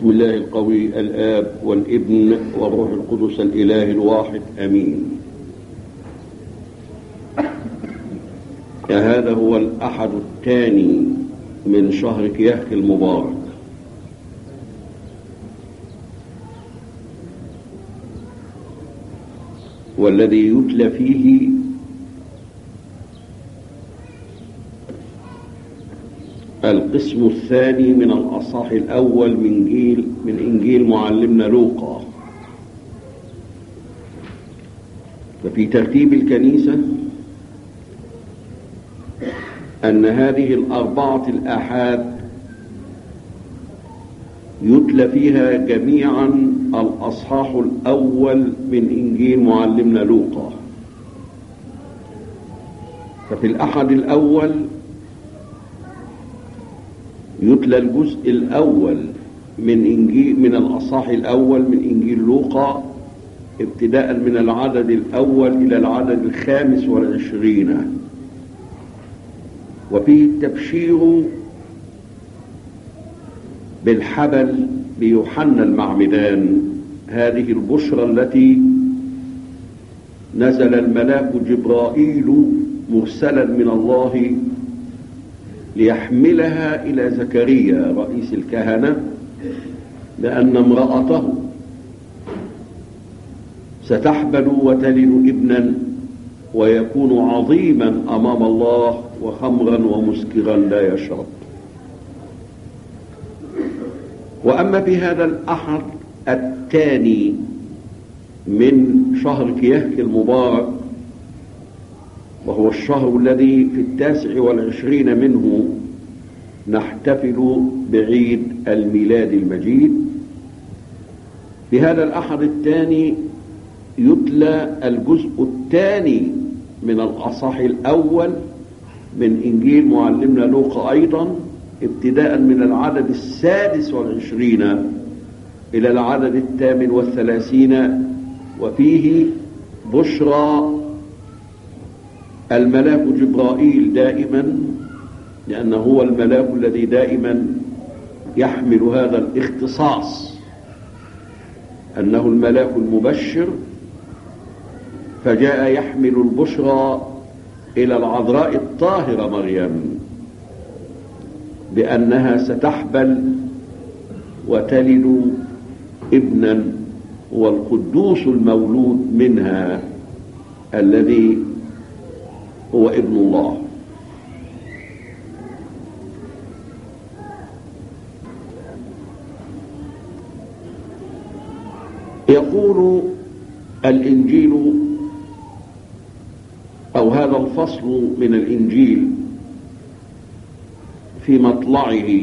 بسم الله القوي الآب والابن والروح القدس الإله الواحد أمين هذا هو الأحد الثاني من شهر كياك المبارك والذي يتلى فيه القسم الثاني من الأصح الأول من جيل من إنجيل معلمنا لوقا ففي ترتيب الكنيسة أن هذه الأربعة الآحاد يتلى فيها جميعا الأصحاح الأول من إنجيل معلمنا لوقا ففي الأحد الأول يتلى الجزء الأول من إنجيل من الأصحاح الأول من إنجيل لوقا ابتداء من العدد الأول إلى العدد الخامس والعشرين وفيه التبشير بالحبل بيوحنا المعمدان هذه البشرى التي نزل الملاك جبرائيل مرسلا من الله ليحملها إلى زكريا رئيس الكهنة لأن امرأته ستحبل وتلد ابنا ويكون عظيما أمام الله وخمرا ومسكرا لا يشرب وأما في هذا الأحد الثاني من شهر كيهك المبارك وهو الشهر الذي في التاسع والعشرين منه نحتفل بعيد الميلاد المجيد في هذا الأحد الثاني يتلى الجزء الثاني من الأصح الأول من إنجيل معلمنا لوقا أيضا ابتداء من العدد السادس والعشرين إلى العدد الثامن والثلاثين وفيه بشرى الملاك جبرائيل دائما لأنه هو الملاك الذي دائما يحمل هذا الاختصاص أنه الملاك المبشر فجاء يحمل البشرى إلى العذراء الطاهرة مريم بأنها ستحبل وتلد ابنا والقدوس المولود منها الذي هو ابن الله يقول الإنجيل أو هذا الفصل من الإنجيل في مطلعه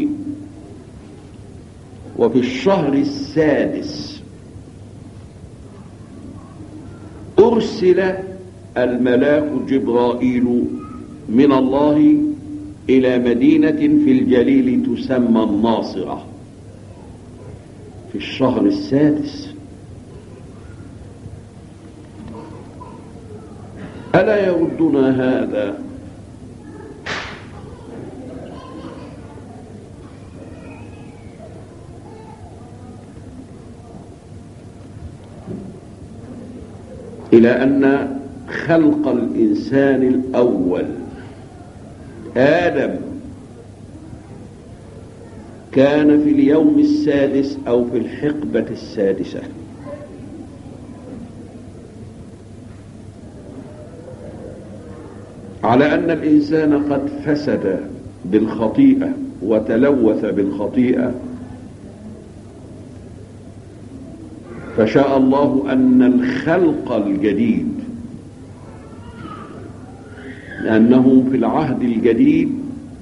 وفي الشهر السادس أرسل الملاك جبرائيل من الله إلى مدينة في الجليل تسمى الناصرة في الشهر السادس ألا يردنا هذا إلى أن خلق الإنسان الأول آدم كان في اليوم السادس أو في الحقبة السادسة على أن الإنسان قد فسد بالخطيئة وتلوث بالخطيئة فشاء الله أن الخلق الجديد لأنه في العهد الجديد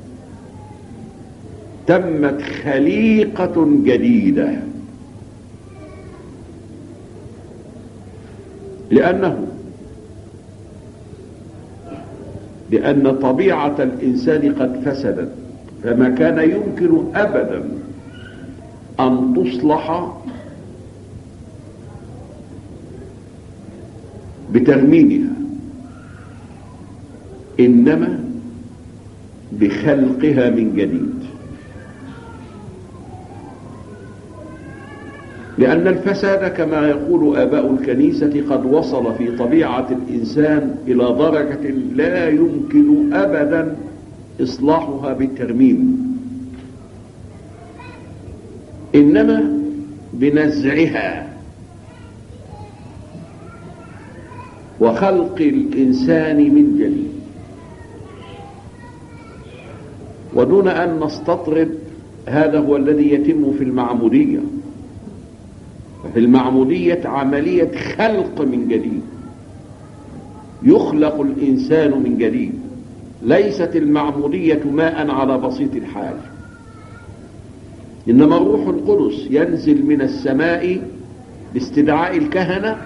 تمت خليقة جديدة لأنه لأن طبيعة الإنسان قد فسدت فما كان يمكن أبدا أن تصلح بترميمها إنما بخلقها من جديد لأن الفساد كما يقول آباء الكنيسة قد وصل في طبيعة الإنسان إلى درجة لا يمكن أبدا إصلاحها بالترميم إنما بنزعها وخلق الإنسان من جديد ودون أن نستطرد هذا هو الذي يتم في المعمودية في المعمودية عملية خلق من جديد يخلق الإنسان من جديد ليست المعمودية ماء على بسيط الحال إنما الروح القدس ينزل من السماء باستدعاء الكهنة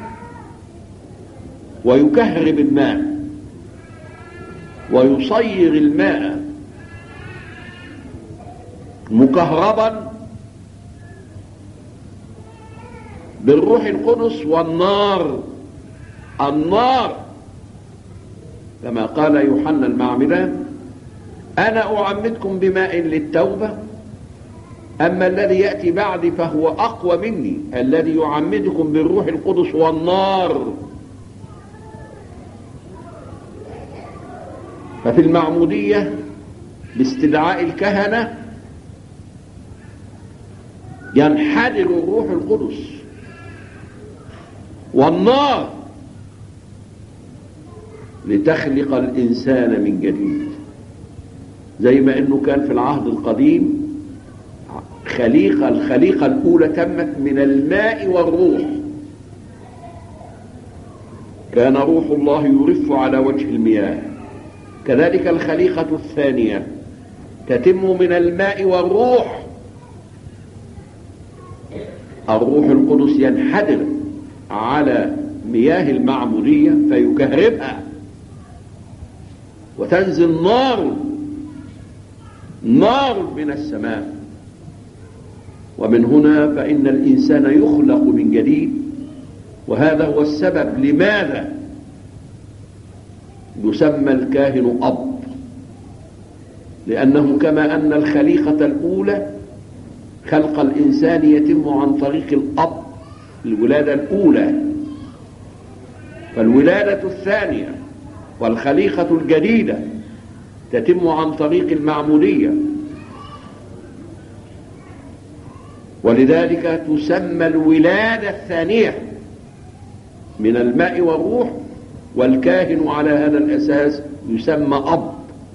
ويكهرب الماء ويصير الماء مكهربا بالروح القدس والنار النار كما قال يوحنا المعمدان أنا أعمدكم بماء للتوبة أما الذي يأتي بعدي فهو أقوى مني الذي يعمدكم بالروح القدس والنار ففي المعمودية باستدعاء الكهنة ينحدر الروح القدس والنار لتخلق الإنسان من جديد زي ما أنه كان في العهد القديم خليقة الخليقة الأولى تمت من الماء والروح كان روح الله يرف على وجه المياه كذلك الخليقة الثانية تتم من الماء والروح الروح القدس ينحدر على مياه المعمودية فيكهربها وتنزل نار نار من السماء ومن هنا فإن الإنسان يخلق من جديد وهذا هو السبب لماذا يسمى الكاهن أب لأنه كما أن الخليقة الأولى خلق الإنسان يتم عن طريق الأب الولادة الأولى فالولادة الثانية والخليقة الجديدة تتم عن طريق المعمودية ولذلك تسمى الولادة الثانية من الماء والروح والكاهن على هذا الأساس يسمى أب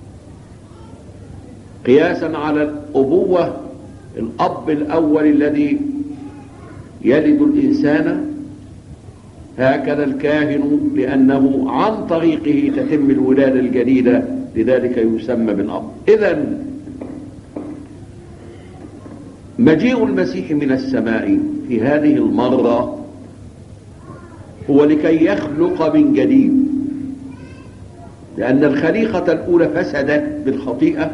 قياسا على الأبوة الأب الأول الذي يلد الإنسان هكذا الكاهن لأنه عن طريقه تتم الولادة الجديدة لذلك يسمى بالأب إذا مجيء المسيح من السماء في هذه المرة هو لكي يخلق من جديد لأن الخليقة الأولى فسدت بالخطيئة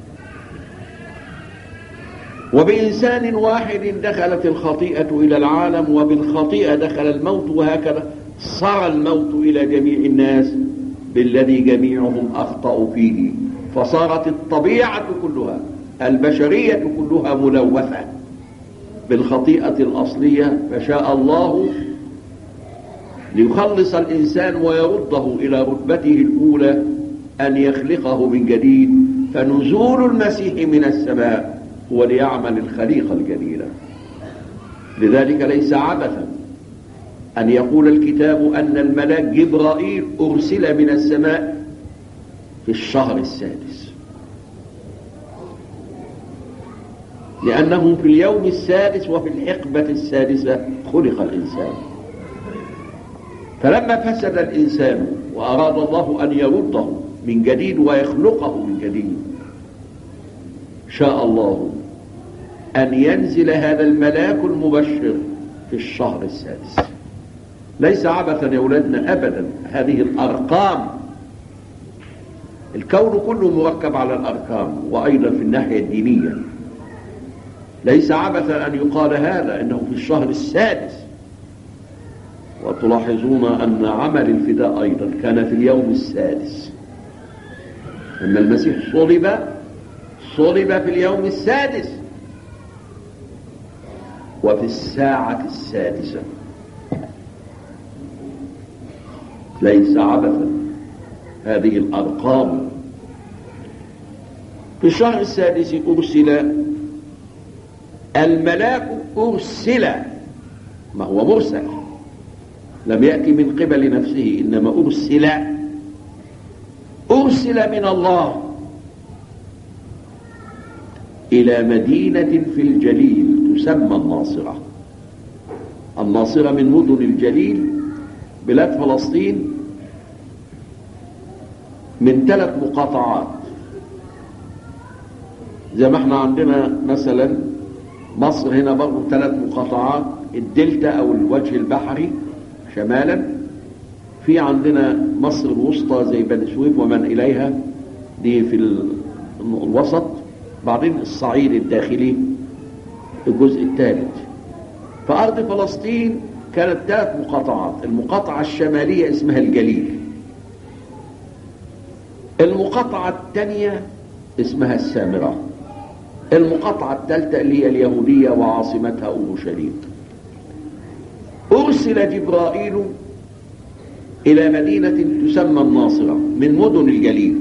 وبإنسان واحد دخلت الخطيئة إلى العالم وبالخطيئة دخل الموت وهكذا صار الموت إلى جميع الناس بالذي جميعهم أخطأوا فيه فصارت الطبيعة كلها البشرية كلها ملوثة بالخطيئة الأصلية فشاء الله ليخلص الإنسان ويرده إلى رتبته الأولى أن يخلقه من جديد فنزول المسيح من السماء هو ليعمل الخليقة الجديدة لذلك ليس عبثا أن يقول الكتاب أن الملاك جبرائيل أرسل من السماء في الشهر السادس لأنه في اليوم السادس وفي الحقبة السادسة خلق الإنسان فلما فسد الإنسان وأراد الله أن يرده من جديد ويخلقه من جديد شاء الله أن ينزل هذا الملاك المبشر في الشهر السادس ليس عبثا يا أولادنا أبدا هذه الأرقام الكون كله مركب على الأرقام وأيضا في الناحية الدينية ليس عبثا أن يقال هذا إنه في الشهر السادس وتلاحظون أن عمل الفداء أيضا كان في اليوم السادس لما المسيح صلب صلب في اليوم السادس وفي الساعة السادسة ليس عبثا هذه الأرقام في الشهر السادس أرسل الملاك أرسل ما هو مرسل لم يأتي من قبل نفسه إنما أرسل أرسل من الله إلى مدينة في الجليل تسمى الناصرة الناصرة من مدن الجليل بلاد فلسطين من ثلاث مقاطعات زي ما احنا عندنا مثلا مصر هنا برضه ثلاث مقاطعات الدلتا او الوجه البحري شمالا في عندنا مصر الوسطى زي بني سويف ومن اليها دي في الوسط بعدين الصعيد الداخلي الجزء الثالث فأرض فلسطين كانت ثلاث مقاطعات المقاطعة الشمالية اسمها الجليل المقاطعة الثانية اسمها السامرة المقاطعة الثالثة اللي هي اليهودية وعاصمتها أورشليم أرسل جبرائيل إلى مدينة تسمى الناصرة من مدن الجليل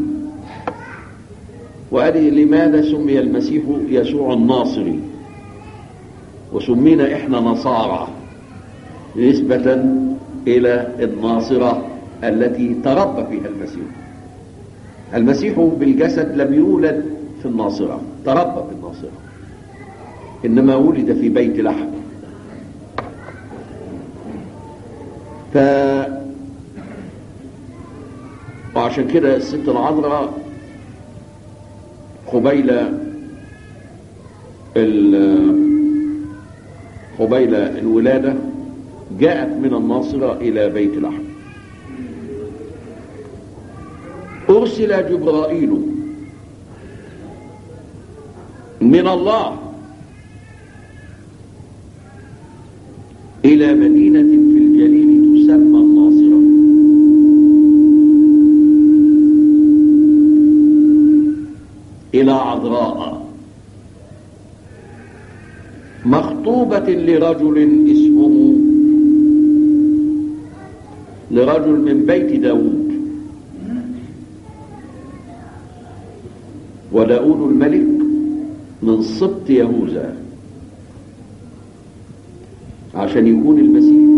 وقال لماذا سمي المسيح يسوع الناصري وسمينا إحنا نصارى نسبة إلى الناصرة التي تربى فيها المسيح المسيح بالجسد لم يولد في الناصرة تربى في الناصرة إنما ولد في بيت لحم ف وعشان كده الست العذراء قبيل قبيل الولادة جاءت من الناصرة إلى بيت لحم أرسل جبرائيل من الله إلى مدينة في الجليل تسمى الناصرة إلى عذراء مخطوبة لرجل اسمه لرجل من بيت داود وداود الملك من سبط يهوذا عشان يكون المسيح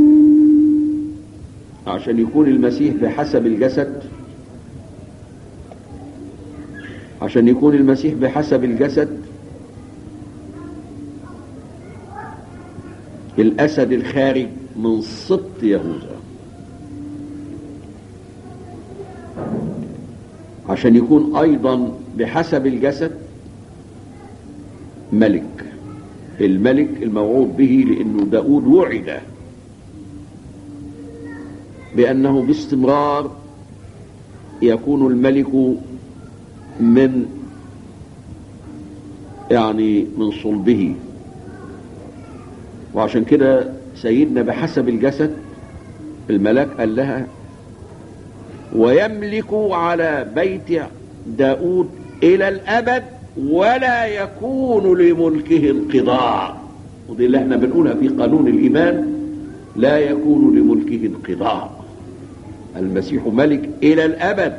عشان يكون المسيح بحسب الجسد عشان يكون المسيح بحسب الجسد الأسد الخارج من سبط يهوذا عشان يكون أيضا بحسب الجسد ملك الملك الموعود به لأنه داود وعد بأنه باستمرار يكون الملك من يعني من صلبه وعشان كده سيدنا بحسب الجسد الملاك قال لها ويملك على بيت داود إلى الأبد ولا يكون لملكه انقضاء ودي اللي احنا بنقولها في قانون الإيمان لا يكون لملكه انقضاء المسيح ملك إلى الأبد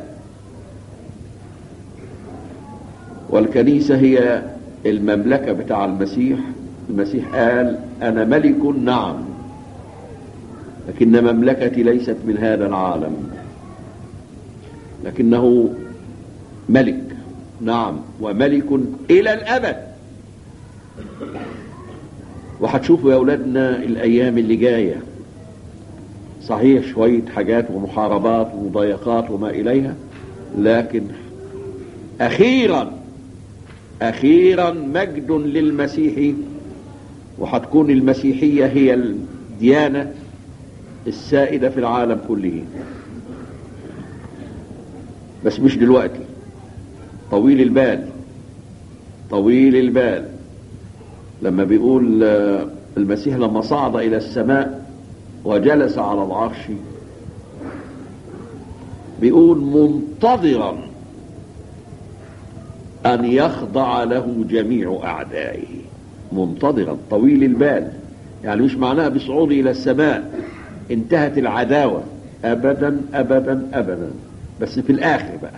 والكنيسة هي المملكة بتاع المسيح المسيح قال أنا ملك نعم لكن مملكتي ليست من هذا العالم لكنه ملك نعم وملك إلى الأبد وهتشوفوا يا أولادنا الأيام اللي جاية صحيح شوية حاجات ومحاربات ومضايقات وما إليها لكن أخيرا أخيرا مجد للمسيح وهتكون المسيحية هي الديانة السائدة في العالم كله بس مش دلوقتي طويل البال طويل البال لما بيقول المسيح لما صعد إلى السماء وجلس على العرش بيقول منتظرا أن يخضع له جميع أعدائه منتظرا طويل البال يعني مش معناها بصعوده إلى السماء انتهت العداوة أبدا أبدا أبدا بس في الآخر بقى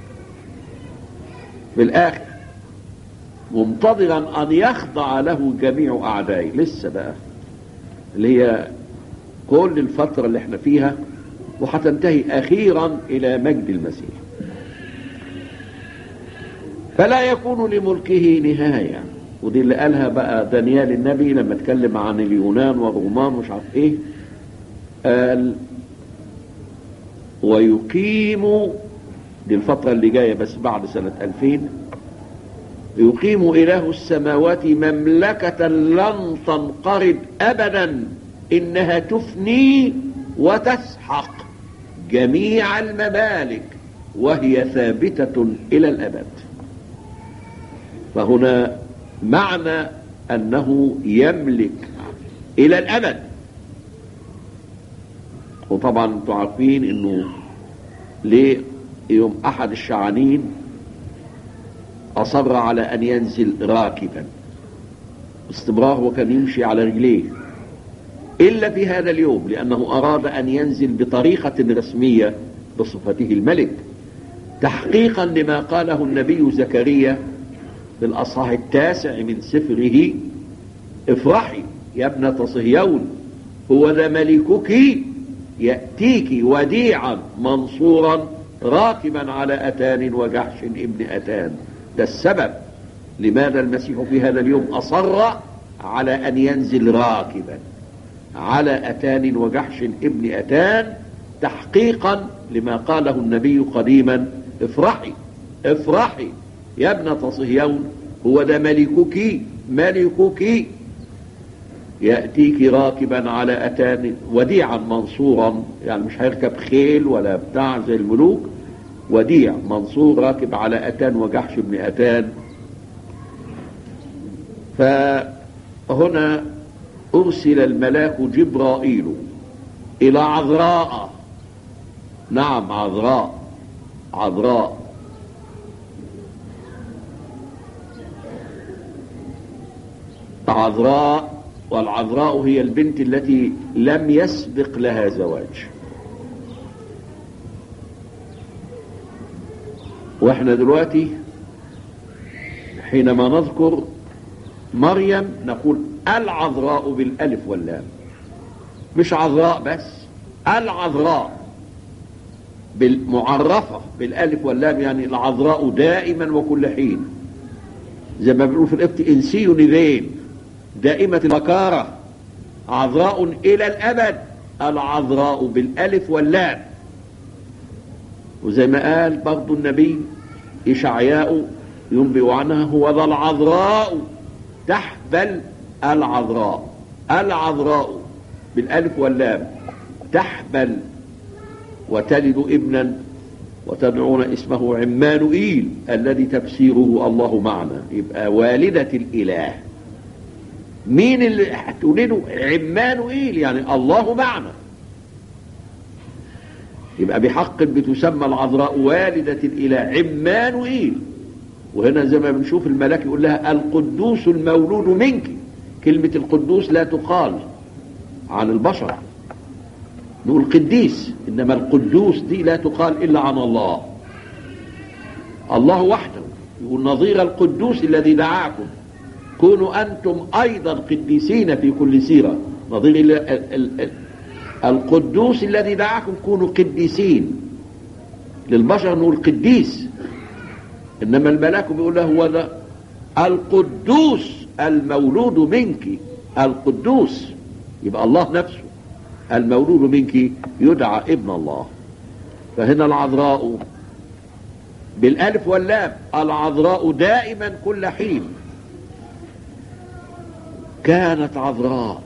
في الآخر منتظرا أن يخضع له جميع أعدائه لسه بقى اللي هي كل الفترة اللي احنا فيها وهتنتهي أخيرا إلى مجد المسيح فلا يكون لملكه نهاية ودي اللي قالها بقى دانيال النبي لما اتكلم عن اليونان والرومان ومش عارف ايه قال ويقيم دي الفترة اللي جاية بس بعد سنة 2000 يقيم إله السماوات مملكة لن تنقرض أبدا إنها تفني وتسحق جميع الممالك وهي ثابتة إلى الأبد فهنا معنى أنه يملك إلى الأبد وطبعا انتم عارفين انه ليه يوم احد الشعانين اصر على ان ينزل راكبا باستمرار وكان يمشي على رجليه الا في هذا اليوم لانه اراد ان ينزل بطريقه رسميه بصفته الملك تحقيقا لما قاله النبي زكريا في الاصحاح التاسع من سفره افرحي يا ابنه صهيون هو ذا ملكك يأتيك وديعا منصورا راكبا على أتان وجحش ابن أتان ده السبب لماذا المسيح في هذا اليوم أصر على أن ينزل راكبا على أتان وجحش ابن أتان تحقيقا لما قاله النبي قديما افرحي افرحي يا ابنة صهيون هو ده ملكك ملكك يأتيك راكبا على أتان وديعا منصورا يعني مش هيركب خيل ولا بتاع زي الملوك وديع منصور راكب على أتان وجحش بن أتان فهنا أرسل الملاك جبرائيل إلى عذراء نعم عذراء عذراء عذراء والعذراء هي البنت التي لم يسبق لها زواج واحنا دلوقتي حينما نذكر مريم نقول العذراء بالالف واللام مش عذراء بس العذراء بالمعرفة بالالف واللام يعني العذراء دائما وكل حين زي ما بنقول في القبط انسي نذين دائمة البكارة عذراء إلى الأبد العذراء بالألف واللام وزي ما قال برضو النبي إشعياء ينبئ عنها هو ذا العذراء تحبل العذراء العذراء بالألف واللام تحبل وتلد ابنا وتدعون اسمه عمانوئيل الذي تفسيره الله معنا يبقى والدة الإله مين اللي هتولده عمانوئيل يعني الله معنا يبقى بحق بتسمى العذراء والدة الإله عمانوئيل وهنا زي ما بنشوف الملاك يقول لها القدوس المولود منك كلمة القدوس لا تقال عن البشر نقول قديس إنما القدوس دي لا تقال إلا عن الله الله وحده يقول نظير القدوس الذي دعاكم كونوا أنتم أيضا قديسين في كل سيرة نظير ال ال ال القدوس الذي دعاكم كونوا قديسين للبشر نقول قديس إنما الملاك بيقول له هو ده القدوس المولود منك القدوس يبقى الله نفسه المولود منك يدعى ابن الله فهنا العذراء بالالف واللام العذراء دائما كل حين كانت عذراء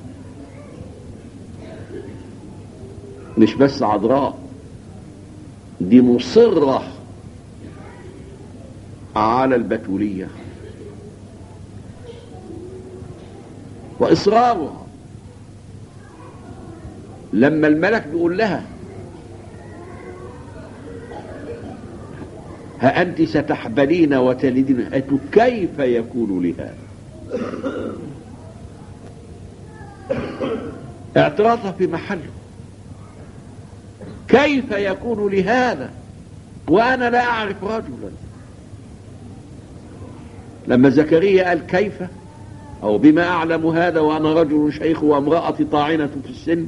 مش بس عذراء دي مصرة على البتولية وإصرارها لما الملك بيقول لها ها أنت ستحبلين وتلدين كيف يكون لهذا اعتراضها في محله كيف يكون لهذا وأنا لا أعرف رجلا لما زكريا قال كيف أو بما أعلم هذا وأنا رجل شيخ وامرأتي طاعنة في السن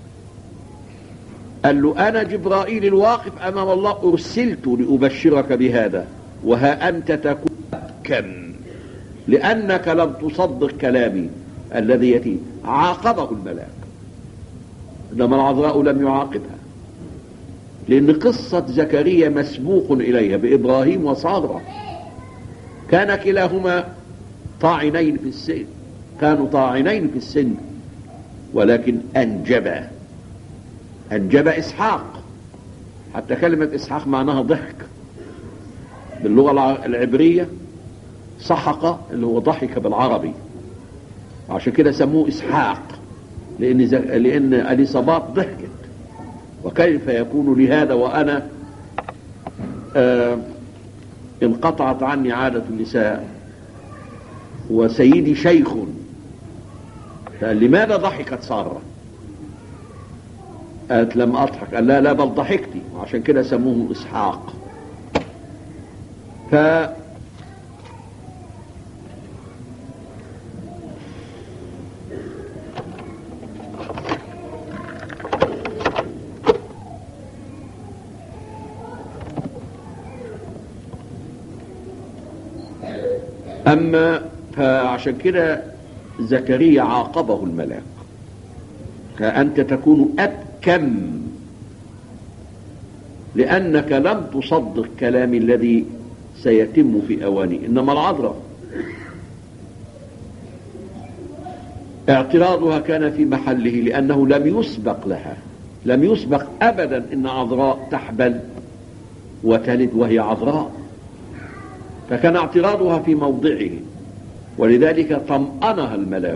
قال له أنا جبرائيل الواقف أمام الله أرسلت لأبشرك بهذا وها أنت تكون أبكا لأنك لم تصدق كلامي الذي يتي عاقبه الملاك إنما العذراء لم يعاقبها لأن قصة زكريا مسبوق إليها بإبراهيم وصارة كان كلاهما طاعنين في السن كانوا طاعنين في السن ولكن أنجبا أنجب إسحاق حتى كلمة إسحاق معناها ضحك باللغة العبرية صحق اللي هو ضحك بالعربي عشان كده سموه إسحاق لأن, زك... لأن أليصابات ضحكت وكيف يكون لهذا وأنا آه انقطعت عني عادة النساء وسيدي شيخ لماذا ضحكت سارة قالت لم أضحك قال لا لا بل ضحكتي عشان كده سموه إسحاق ف أما فعشان كده زكريا عاقبه الملاك أنت تكون أبكم لأنك لم تصدق كلامي الذي سيتم في أواني إنما العذراء اعتراضها كان في محله لأنه لم يسبق لها لم يسبق أبدا إن عذراء تحبل وتلد وهي عذراء فكان اعتراضها في موضعه ولذلك طمأنها الملاك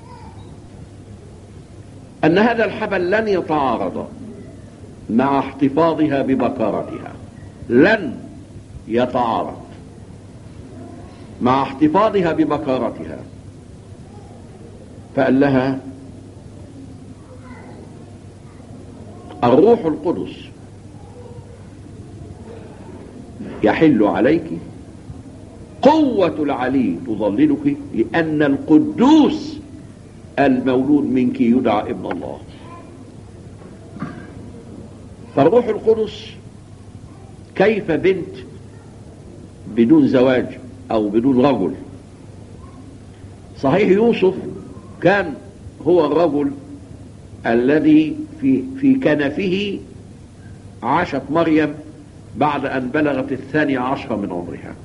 أن هذا الحبل لن يتعارض مع احتفاظها ببكارتها لن يتعارض مع احتفاظها ببكارتها فقال لها الروح القدس يحل عليك قوة العلي تظللك لأن القدوس المولود منك يدعى ابن الله فالروح القدس كيف بنت بدون زواج أو بدون رجل صحيح يوسف كان هو الرجل الذي في في كنفه عاشت مريم بعد أن بلغت الثانية عشر من عمرها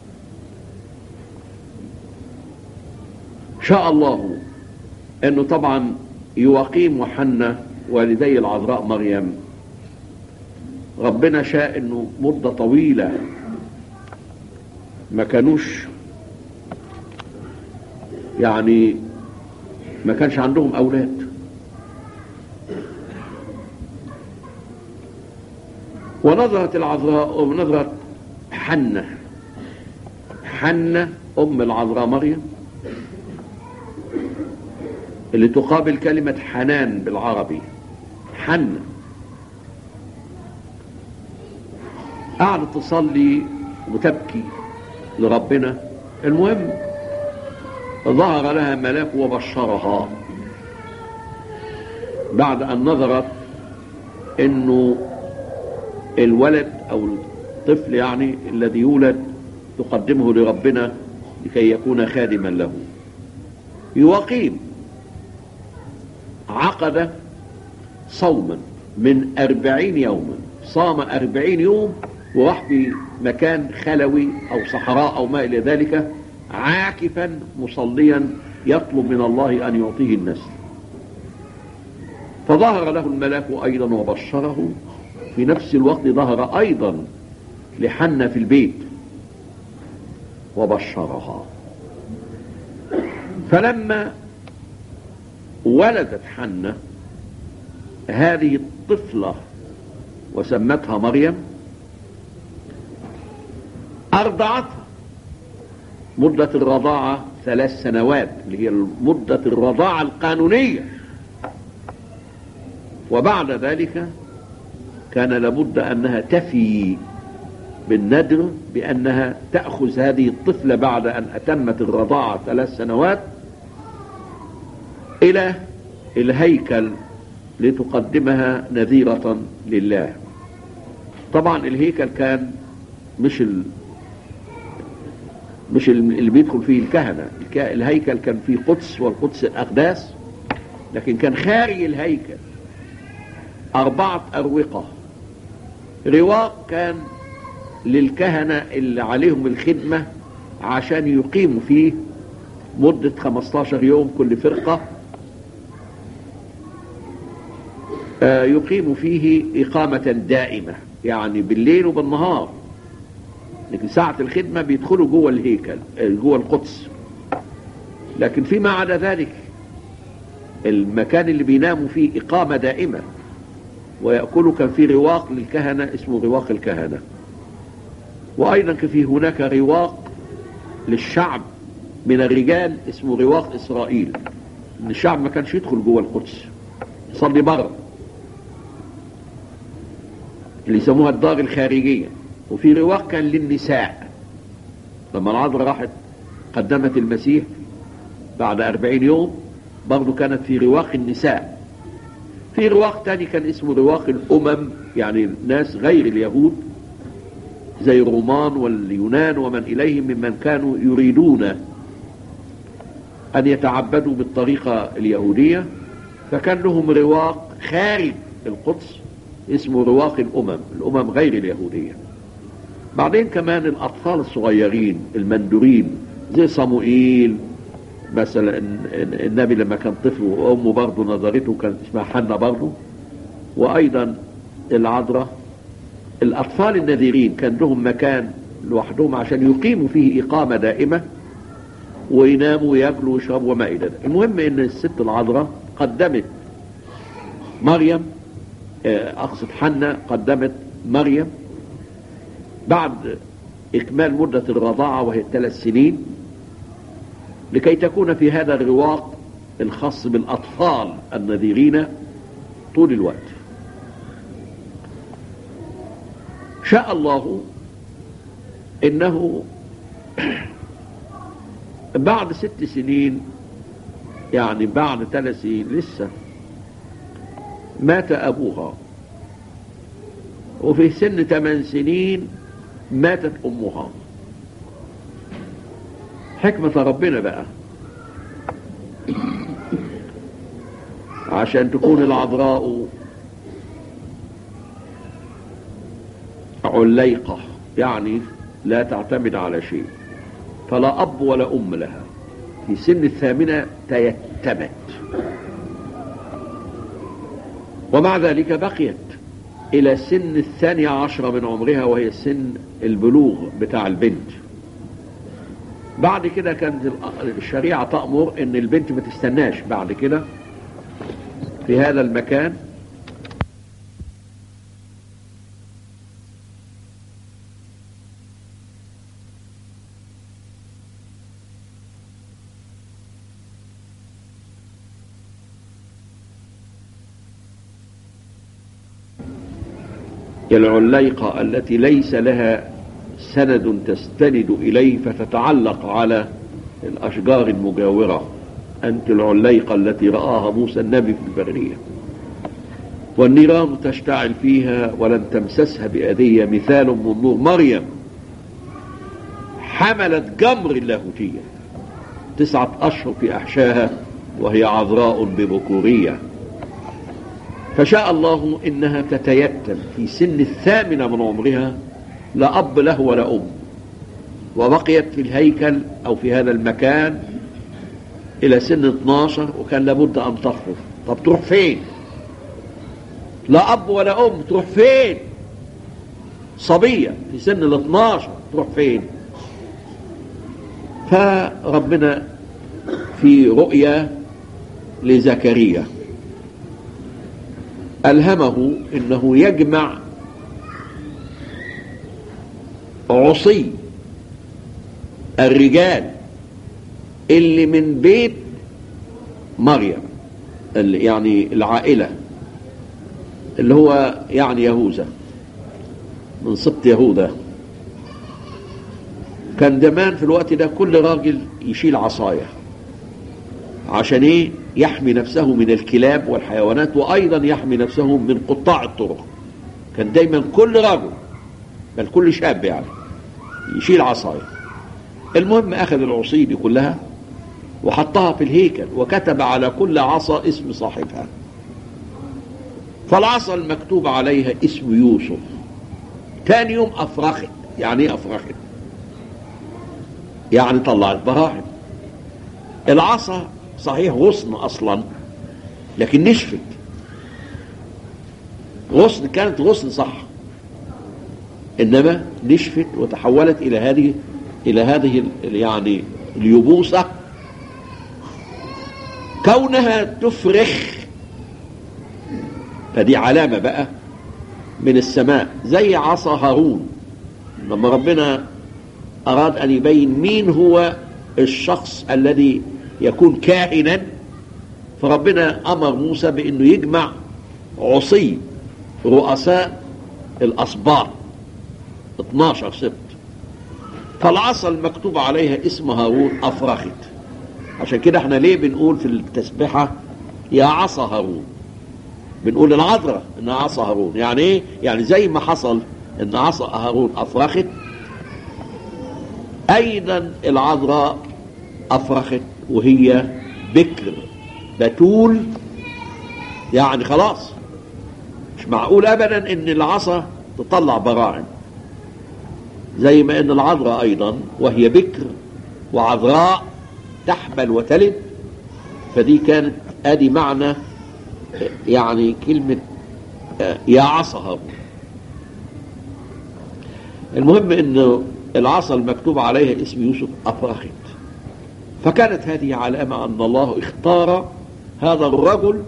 شاء الله انه طبعا يقيم وحنا والدي العذراء مريم ربنا شاء انه مدة طويلة ما كانوش يعني ما كانش عندهم اولاد ونظرت العذراء ونظرت حنة حنة ام العذراء مريم اللي تقابل كلمة حنان بالعربي حن قعدت تصلي وتبكي لربنا المهم ظهر لها ملاك وبشرها بعد أن نظرت انه الولد او الطفل يعني الذي يولد تقدمه لربنا لكي يكون خادما له يقيم عقد صوما من أربعين يوما صام أربعين يوم وراح في مكان خلوي أو صحراء أو ما إلى ذلك عاكفا مصليا يطلب من الله أن يعطيه النسل فظهر له الملاك أيضا وبشره في نفس الوقت ظهر أيضا لحنة في البيت وبشرها فلما ولدت حنة هذه الطفلة وسمتها مريم أرضعتها مدة الرضاعة ثلاث سنوات اللي هي مدة الرضاعة القانونية وبعد ذلك كان لابد أنها تفي بالندر بأنها تأخذ هذه الطفلة بعد أن أتمت الرضاعة ثلاث سنوات إلى الهيكل لتقدمها نذيرة لله طبعا الهيكل كان مش ال... مش اللي بيدخل فيه الكهنة الهيكل كان فيه قدس والقدس الأقداس لكن كان خارج الهيكل أربعة أروقة رواق كان للكهنة اللي عليهم الخدمة عشان يقيموا فيه مدة 15 يوم كل فرقة يقيم فيه إقامة دائمة يعني بالليل وبالنهار لكن ساعة الخدمة بيدخلوا جوه الهيكل جوه القدس لكن فيما عدا ذلك المكان اللي بيناموا فيه إقامة دائمة ويأكلوا كان في رواق للكهنة اسمه رواق الكهنة وأيضا كان في هناك رواق للشعب من الرجال اسمه رواق إسرائيل إن الشعب ما كانش يدخل جوه القدس يصلي بره اللي يسموها الدار الخارجية وفي رواق كان للنساء لما العذراء راحت قدمت المسيح بعد أربعين يوم برضو كانت في رواق النساء في رواق تاني كان اسمه رواق الأمم يعني ناس غير اليهود زي الرومان واليونان ومن إليهم ممن كانوا يريدون أن يتعبدوا بالطريقة اليهودية فكان لهم رواق خارج القدس اسمه رواق الأمم الأمم غير اليهودية بعدين كمان الأطفال الصغيرين المندورين زي صموئيل مثلا النبي لما كان طفل وأمه برضه نظرته كانت اسمها حنة برضه وأيضا العذراء الأطفال النذيرين كان لهم مكان لوحدهم عشان يقيموا فيه إقامة دائمة ويناموا ويأكلوا ويشربوا وما إلى ذلك المهم إن الست العذراء قدمت مريم أقصد حنة قدمت مريم بعد إكمال مدة الرضاعة وهي ثلاث سنين لكي تكون في هذا الرواق الخاص بالأطفال النذيرين طول الوقت شاء الله إنه بعد ست سنين يعني بعد ثلاث سنين لسه مات أبوها وفي سن ثمان سنين ماتت أمها حكمة ربنا بقى عشان تكون العذراء عليقة يعني لا تعتمد على شيء فلا أب ولا أم لها في سن الثامنة تيتمت ومع ذلك بقيت إلى سن الثانية عشرة من عمرها وهي سن البلوغ بتاع البنت بعد كده كانت الشريعة تأمر ان البنت ما تستناش بعد كده في هذا المكان العليقة التي ليس لها سند تستند إليه فتتعلق على الأشجار المجاورة أنت العليقة التي رآها موسى النبي في البرية والنيران تشتعل فيها ولن تمسسها بأذية مثال من نور مريم حملت جمر اللاهوتية تسعة أشهر في أحشاها وهي عذراء ببكورية فشاء الله إنها تتيتم في سن الثامنة من عمرها لا أب له ولا أم وبقيت في الهيكل أو في هذا المكان إلى سن 12 وكان لابد أن تخرج طب تروح فين لا أب ولا أم تروح فين صبية في سن ال 12 تروح فين فربنا في رؤيا لزكريا ألهمه أنه يجمع عصي الرجال اللي من بيت مريم اللي يعني العائلة اللي هو يعني يهوذا من سبط يهوذا كان زمان في الوقت ده كل راجل يشيل عصايه عشان ايه يحمي نفسه من الكلاب والحيوانات وايضا يحمي نفسه من قطاع الطرق كان دايما كل رجل بل كل شاب يعني يشيل عصايه المهم اخذ العصي دي كلها وحطها في الهيكل وكتب على كل عصا اسم صاحبها فالعصا المكتوب عليها اسم يوسف تاني يوم افرخت يعني ايه افرخت يعني طلعت براعم العصا صحيح غصن اصلا لكن نشفت غصن كانت غصن صح انما نشفت وتحولت الى هذه الى هذه يعني اليبوسه كونها تفرخ فدي علامه بقى من السماء زي عصا هارون لما ربنا اراد ان يبين مين هو الشخص الذي يكون كاهنا فربنا امر موسى بانه يجمع عصي رؤساء الاسباط 12 سبط فالعصا المكتوب عليها اسم هارون افرخت عشان كده احنا ليه بنقول في التسبيحه يا عصا هارون بنقول العذراء انها عصا هارون يعني ايه يعني زي ما حصل ان عصا هارون افرخت ايضا العذراء افرخت وهي بكر بتول يعني خلاص مش معقول ابدا ان العصا تطلع براعم زي ما ان العذراء ايضا وهي بكر وعذراء تحمل وتلد فدي كانت ادي معنى يعني كلمة يا عصا هارون المهم ان العصا المكتوب عليها اسم يوسف افرخت فكانت هذه علامة ان الله اختار هذا الرجل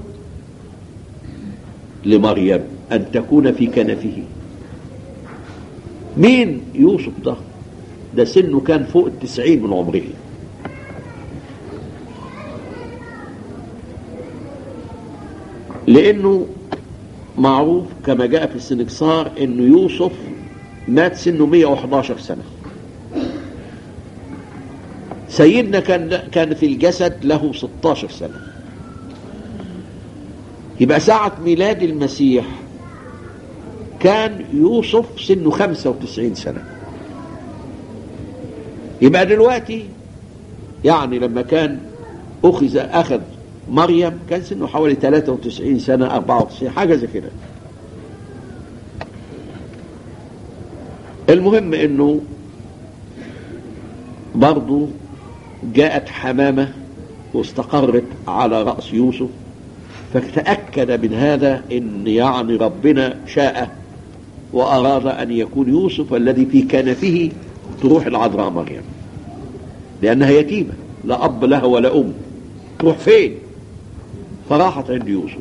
لمريم ان تكون في كنفه مين يوسف ده ده سنه كان فوق التسعين من عمره لانه معروف كما جاء في السنكسار انه يوسف مات سنه 111 سنه سيدنا كان كان في الجسد له 16 سنه يبقى ساعة ميلاد المسيح كان يوسف سنه 95 سنة يبقى دلوقتي يعني لما كان أخذ أخذ مريم كان سنه حوالي 93 سنة 94 حاجة زي كده المهم انه برضو جاءت حمامة واستقرت على رأس يوسف فتأكد من هذا ان يعني ربنا شاء وأراد أن يكون يوسف الذي في كنفه تروح العذراء مريم لأنها يتيمة لا أب لها ولا أم تروح فين فراحت عند يوسف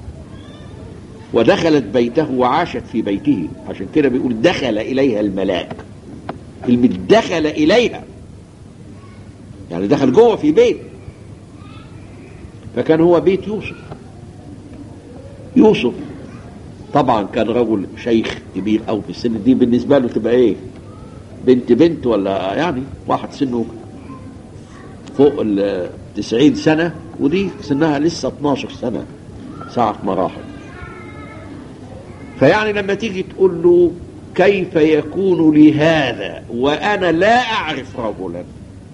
ودخلت بيته وعاشت في بيته عشان كده بيقول دخل إليها الملاك كلمة دخل إليها يعني دخل جوه في بيت فكان هو بيت يوسف يوسف طبعا كان رجل شيخ كبير أو في السن دي بالنسبة له تبقى ايه بنت بنت ولا يعني واحد سنه فوق ال 90 سنة ودي سنها لسه 12 سنة ساعة ما راحت فيعني لما تيجي تقول له كيف يكون لي هذا وأنا لا أعرف رجلا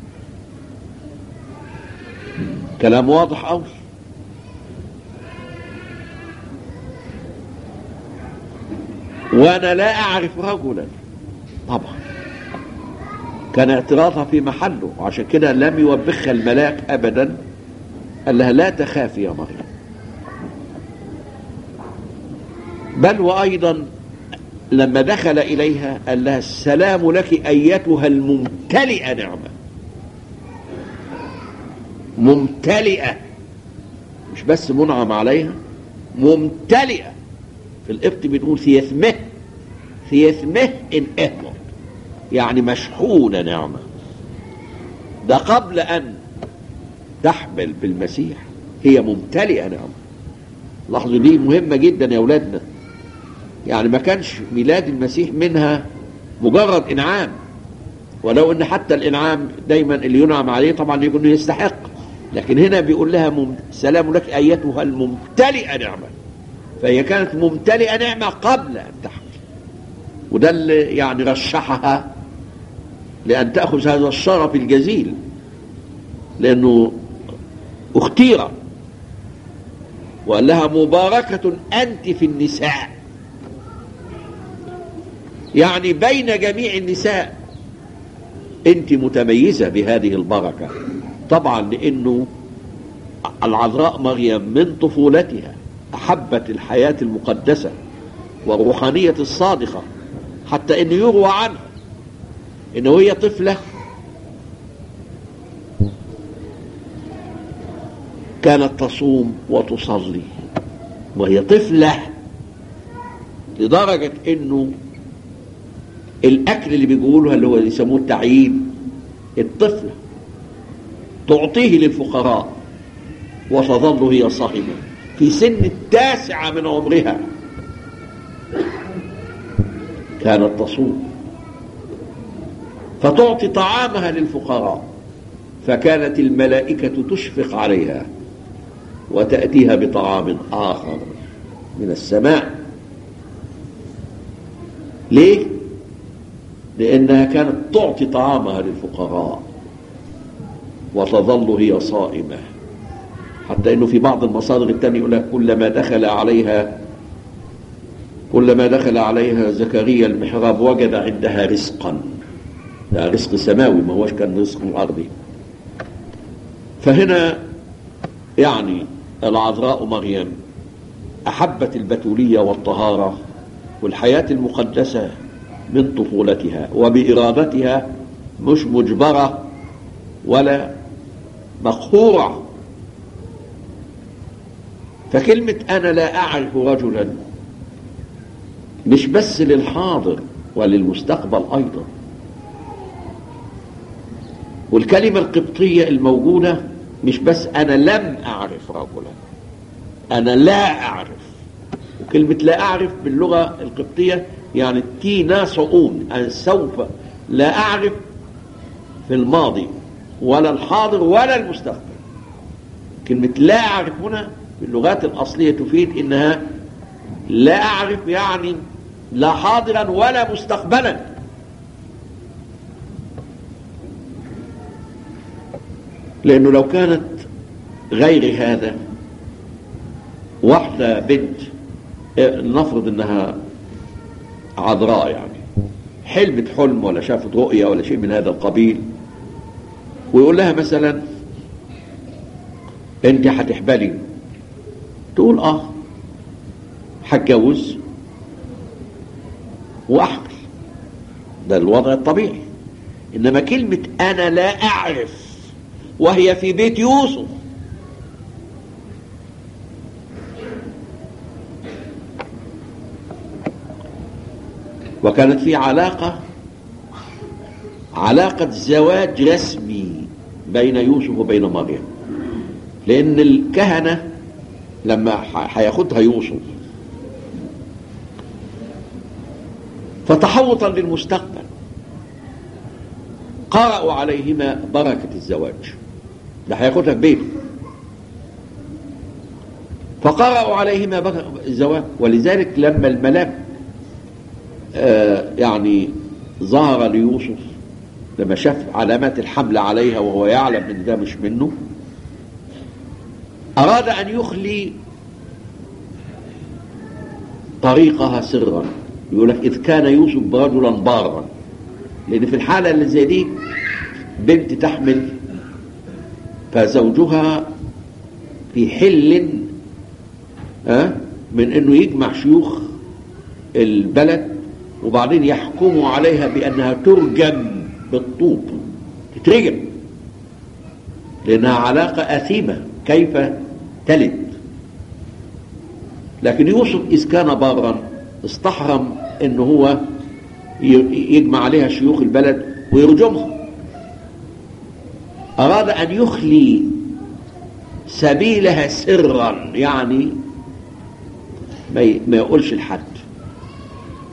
كلام واضح أوي وأنا لا أعرف رجلا طبعا كان اعتراضها في محله وعشان كده لم يوبخها الملاك أبدا قال لها لا تخافي يا مريم بل وأيضا لما دخل إليها قال لها السلام لك أيتها الممتلئة نعمة ممتلئة مش بس منعم عليها ممتلئة في القبط بنقول ثيثمه ثيثمه إن اهمت يعني مشحونة نعمة ده قبل أن تحمل بالمسيح هي ممتلئة نعمة لاحظوا دي مهمة جدا يا أولادنا يعني ما كانش ميلاد المسيح منها مجرد انعام ولو ان حتى الانعام دايما اللي ينعم عليه طبعا يكون يستحق لكن هنا بيقول لها مم... سلام لك ايتها الممتلئه نعمه فهي كانت ممتلئه نعمه قبل ان تحمل وده اللي يعني رشحها لان تاخذ هذا الشرف الجزيل لانه اختيرت وقال لها مباركه انت في النساء يعني بين جميع النساء انت متميزه بهذه البركه طبعا لانه العذراء مريم من طفولتها احبت الحياه المقدسه والروحانيه الصادقه حتى انه يروى عنها انه هي طفله كانت تصوم وتصلي وهي طفله لدرجه انه الاكل اللي بيقولها اللي هو يسموه التعيين الطفله تعطيه للفقراء وتظل هي صائمه في سن التاسعه من عمرها كانت تصوم فتعطي طعامها للفقراء فكانت الملائكه تشفق عليها وتاتيها بطعام اخر من السماء ليه لأنها كانت تعطي طعامها للفقراء وتظل هي صائمة حتى أنه في بعض المصادر التانية يقول لك كلما دخل عليها كلما دخل عليها زكريا المحراب وجد عندها رزقا ده رزق سماوي ما هوش كان رزق أرضي فهنا يعني العذراء مريم أحبت البتولية والطهارة والحياة المقدسة من طفولتها وبإرادتها مش مجبرة ولا مقهورة فكلمة أنا لا أعرف رجلا مش بس للحاضر وللمستقبل أيضا والكلمة القبطية الموجودة مش بس أنا لم أعرف رجلا أنا لا أعرف وكلمة لا أعرف باللغة القبطية يعني تي ناسعون أن سوف لا أعرف في الماضي ولا الحاضر ولا المستقبل كلمة لا أعرف هنا في اللغات الأصلية تفيد إنها لا أعرف يعني لا حاضرا ولا مستقبلا لأنه لو كانت غير هذا واحدة بنت نفرض انها عذراء يعني حلمت حلم ولا شافت رؤية ولا شيء من هذا القبيل ويقول لها مثلا انت هتحبلي تقول اه هتجوز واحمل ده الوضع الطبيعي انما كلمة انا لا اعرف وهي في بيت يوسف وكانت في علاقة علاقة زواج رسمي بين يوسف وبين مريم لأن الكهنة لما هياخدها يوسف فتحوطا للمستقبل قرأوا عليهما بركة الزواج ده هياخدها في بيته فقرأوا عليهما بركة الزواج ولذلك لما الملاك آه يعني ظهر ليوسف لما شاف علامات الحمل عليها وهو يعلم ان ده مش منه اراد ان يخلي طريقها سرا يقول لك اذ كان يوسف رجلا بارا لان في الحاله اللي زي دي بنت تحمل فزوجها في حل أه من انه يجمع شيوخ البلد وبعدين يحكموا عليها بانها ترجم بالطوب تترجم لانها علاقه اثيمه كيف تلد لكن يوسف اذ كان بارا استحرم ان هو يجمع عليها شيوخ البلد ويرجمها اراد ان يخلي سبيلها سرا يعني ما يقولش لحد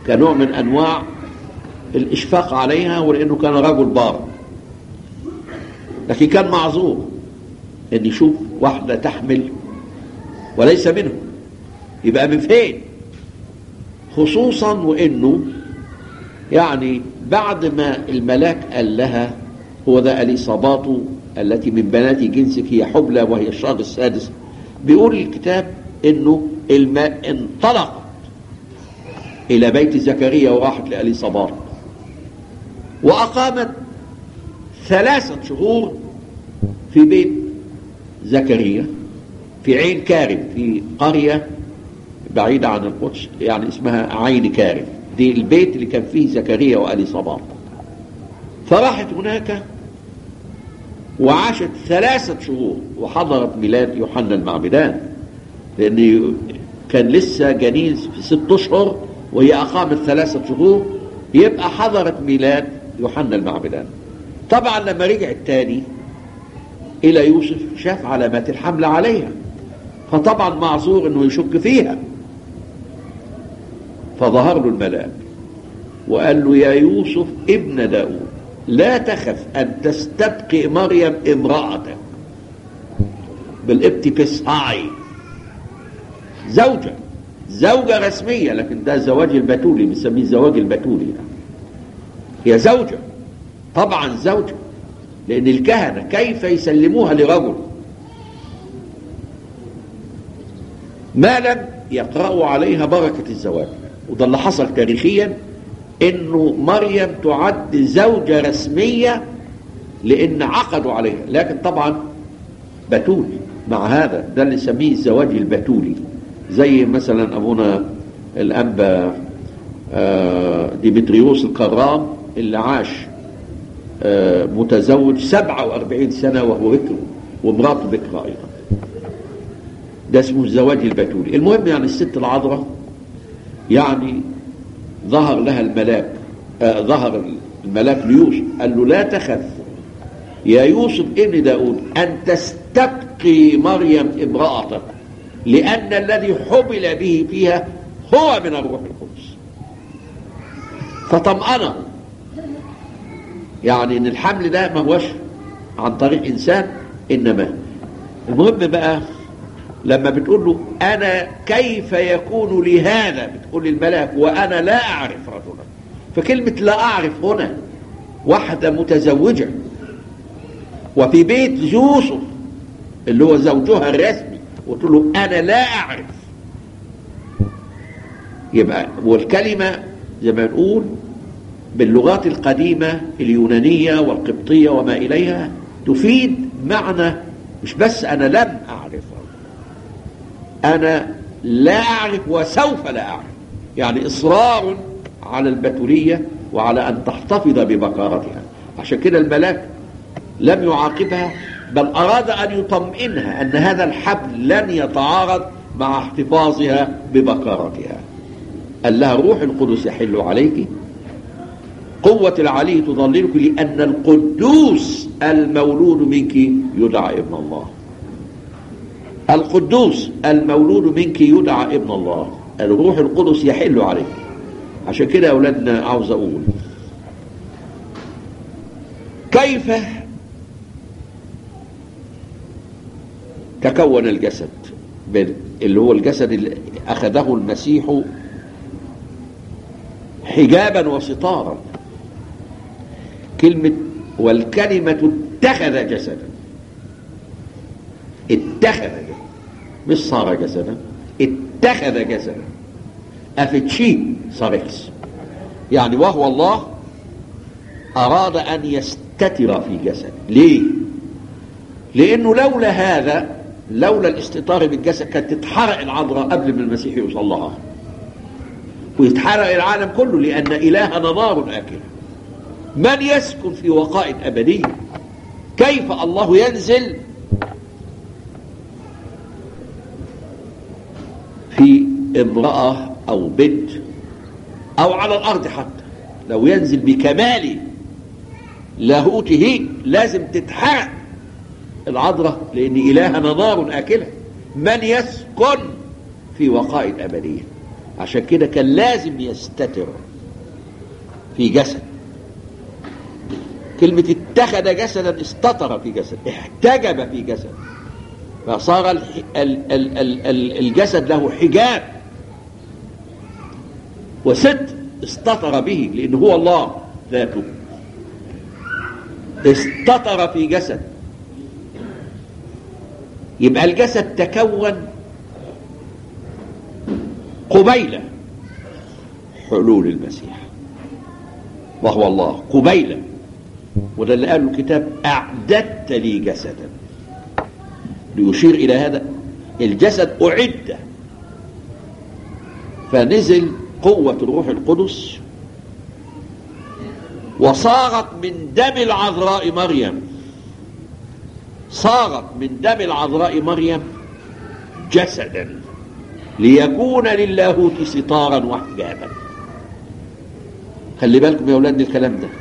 كنوع من أنواع الإشفاق عليها ولأنه كان رجل بار لكن كان معذور ان يشوف واحده تحمل وليس منه يبقى من فين خصوصا وانه يعني بعد ما الملاك قال لها هو ده اليصابات التي من بنات جنسك هي حبلى وهي الشهر السادس بيقول الكتاب انه الماء انطلقت الى بيت زكريا وراحت لاليصابات واقامت ثلاثه شهور في بيت زكريا في عين كارب في قرية بعيدة عن القدس يعني اسمها عين كارب دي البيت اللي كان فيه زكريا وآل صباح فراحت هناك وعاشت ثلاثة شهور وحضرت ميلاد يوحنا المعمدان لأن كان لسه جنين في ست أشهر وهي أقامت ثلاثة شهور يبقى حضرت ميلاد يوحنا المعمدان طبعا لما رجعت تاني إلى يوسف شاف علامات الحمل عليها فطبعا معذور انه يشك فيها فظهر له الملاك وقال له يا يوسف ابن داود لا تخف أن تستبقي مريم امرأتك بالابتكساي زوجة زوجة رسمية لكن ده زواج البتولي بنسميه زواج البتولي يعني. هي زوجة طبعا زوجة لأن الكهنة كيف يسلموها لرجل ما لم يقرأوا عليها بركة الزواج وده اللي حصل تاريخيا انه مريم تعد زوجة رسمية لان عقدوا عليها لكن طبعا بتول مع هذا ده اللي نسميه الزواج البتولي زي مثلا ابونا الانبا ديمتريوس الكرام اللي عاش متزوج 47 سنة وهو بكر ومراته بكر أيضا ده اسمه الزواج البتولي المهم يعني الست العذراء يعني ظهر لها الملاك آه ظهر الملاك ليوسف قال له لا تخف يا يوسف ابن داود أن تستبقي مريم امرأتك لأن الذي حبل به فيها هو من الروح القدس فطمأنه يعني ان الحمل ده ما هوش عن طريق انسان انما المهم بقى لما بتقول له انا كيف يكون لي هذا بتقول للملاك وانا لا اعرف رجلا فكلمه لا اعرف هنا واحده متزوجه وفي بيت يوسف اللي هو زوجها الرسمي وتقول له انا لا اعرف يبقى والكلمه زي ما نقول باللغات القديمة اليونانية والقبطية وما إليها تفيد معنى مش بس أنا لم أعرف أنا لا أعرف وسوف لا أعرف يعني إصرار على البتولية وعلى أن تحتفظ ببكارتها عشان كده الملاك لم يعاقبها بل أراد أن يطمئنها أن هذا الحبل لن يتعارض مع احتفاظها ببكارتها قال لها روح القدس يحل عليك قوة العلي تضللك لأن القدوس المولود منك يدعى ابن الله القدوس المولود منك يدعى ابن الله الروح القدس يحل عليك عشان كده يا أولادنا عاوز أقول كيف تكون الجسد اللي هو الجسد اللي أخذه المسيح حجابا وستارا كلمة والكلمة اتخذ جسدا اتخذ جسدا مش صار جسدا اتخذ جسدا أفتشي صاركس يعني وهو الله أراد أن يستتر في جسد ليه لأنه لولا هذا لولا الاستطار بالجسد كانت تتحرق العذراء قبل ما المسيح يوصل لها ويتحرق العالم كله لأن إلهنا نار آكله من يسكن في وقائد أبدية كيف الله ينزل في امرأة أو بنت أو على الأرض حتى لو ينزل بكمال لاهوته لازم تتحرق العذراء لأن إلهنا نار آكلة من يسكن في وقائد أبدية عشان كده كان لازم يستتر في جسد كلمة اتخذ جسدا استطر في جسد احتجب في جسد فصار ال ال ال ال ال الجسد له حجاب وستر استطر به لأنه هو الله ذاته استطر في جسد يبقى الجسد تكون قبيل حلول المسيح وهو الله قبيل وده اللي قاله الكتاب أعددت لي جسدا ليشير إلى هذا الجسد أعد فنزل قوة الروح القدس وصارت من دم العذراء مريم صارت من دم العذراء مريم جسدا ليكون للاهوت ستارا وحجابا خلي بالكم يا اولاد من الكلام ده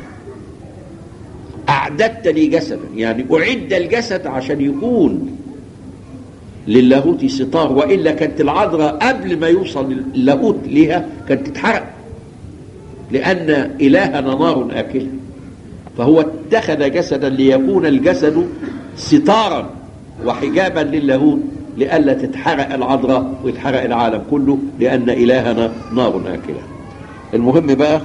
اعددت لي جسدا يعني اعد الجسد عشان يكون للاهوت ستار والا كانت العذراء قبل ما يوصل اللاهوت ليها كانت تتحرق لان الهنا نار اكله فهو اتخذ جسدا ليكون الجسد ستارا وحجابا للاهوت لئلا تتحرق العذراء ويتحرق العالم كله لان الهنا نار اكله المهم بقى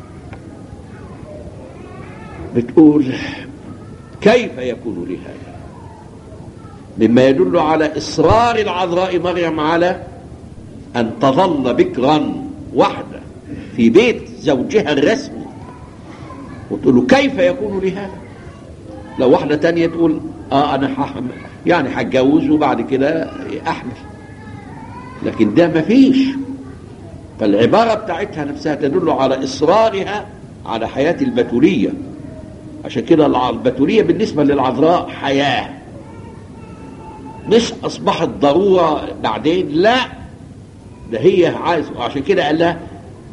بتقول كيف يكون لي هذا مما يدل على إصرار العذراء مريم على أن تظل بكرا وحدة في بيت زوجها الرسمي وتقول له كيف يكون لي هذا لو واحدة تانية تقول اه انا هحمل يعني هتجوز وبعد كده احمل لكن ده مفيش فالعبارة بتاعتها نفسها تدل على إصرارها على حياة البتولية عشان كده البتولية بالنسبة للعذراء حياة مش أصبحت ضرورة بعدين لا ده هي عايز عشان كده قال لها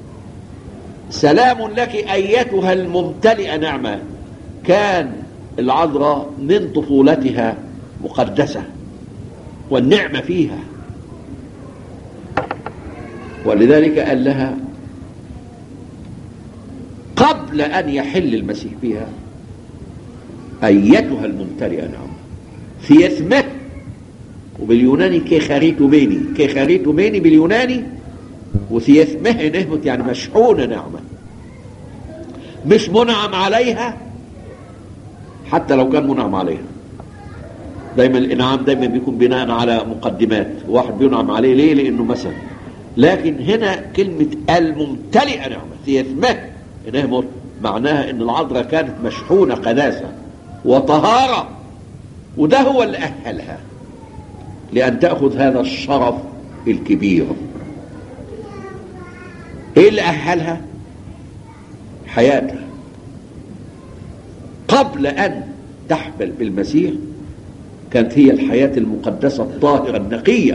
سلام لك أيتها الممتلئة نعمة كان العذراء من طفولتها مقدسة والنعمة فيها ولذلك قال لها قبل أن يحل المسيح فيها أيتها الممتلئة نعمة ثيثمه وباليوناني كيخاريتو ميني كيخاريتو ميني باليوناني وثيثمه نهمت يعني مشحونة نعمة مش منعم عليها حتى لو كان منعم عليها دايما الانعام دايما بيكون بناء على مقدمات واحد بينعم عليه ليه لانه مثلا لكن هنا كلمة الممتلئة نعمة ثيثمه نهمت معناها ان العذراء كانت مشحونة قداسة وطهارة وده هو اللي أهلها لأن تأخذ هذا الشرف الكبير إيه اللي أهلها حياتها قبل أن تحمل بالمسيح كانت هي الحياة المقدسة الطاهرة النقية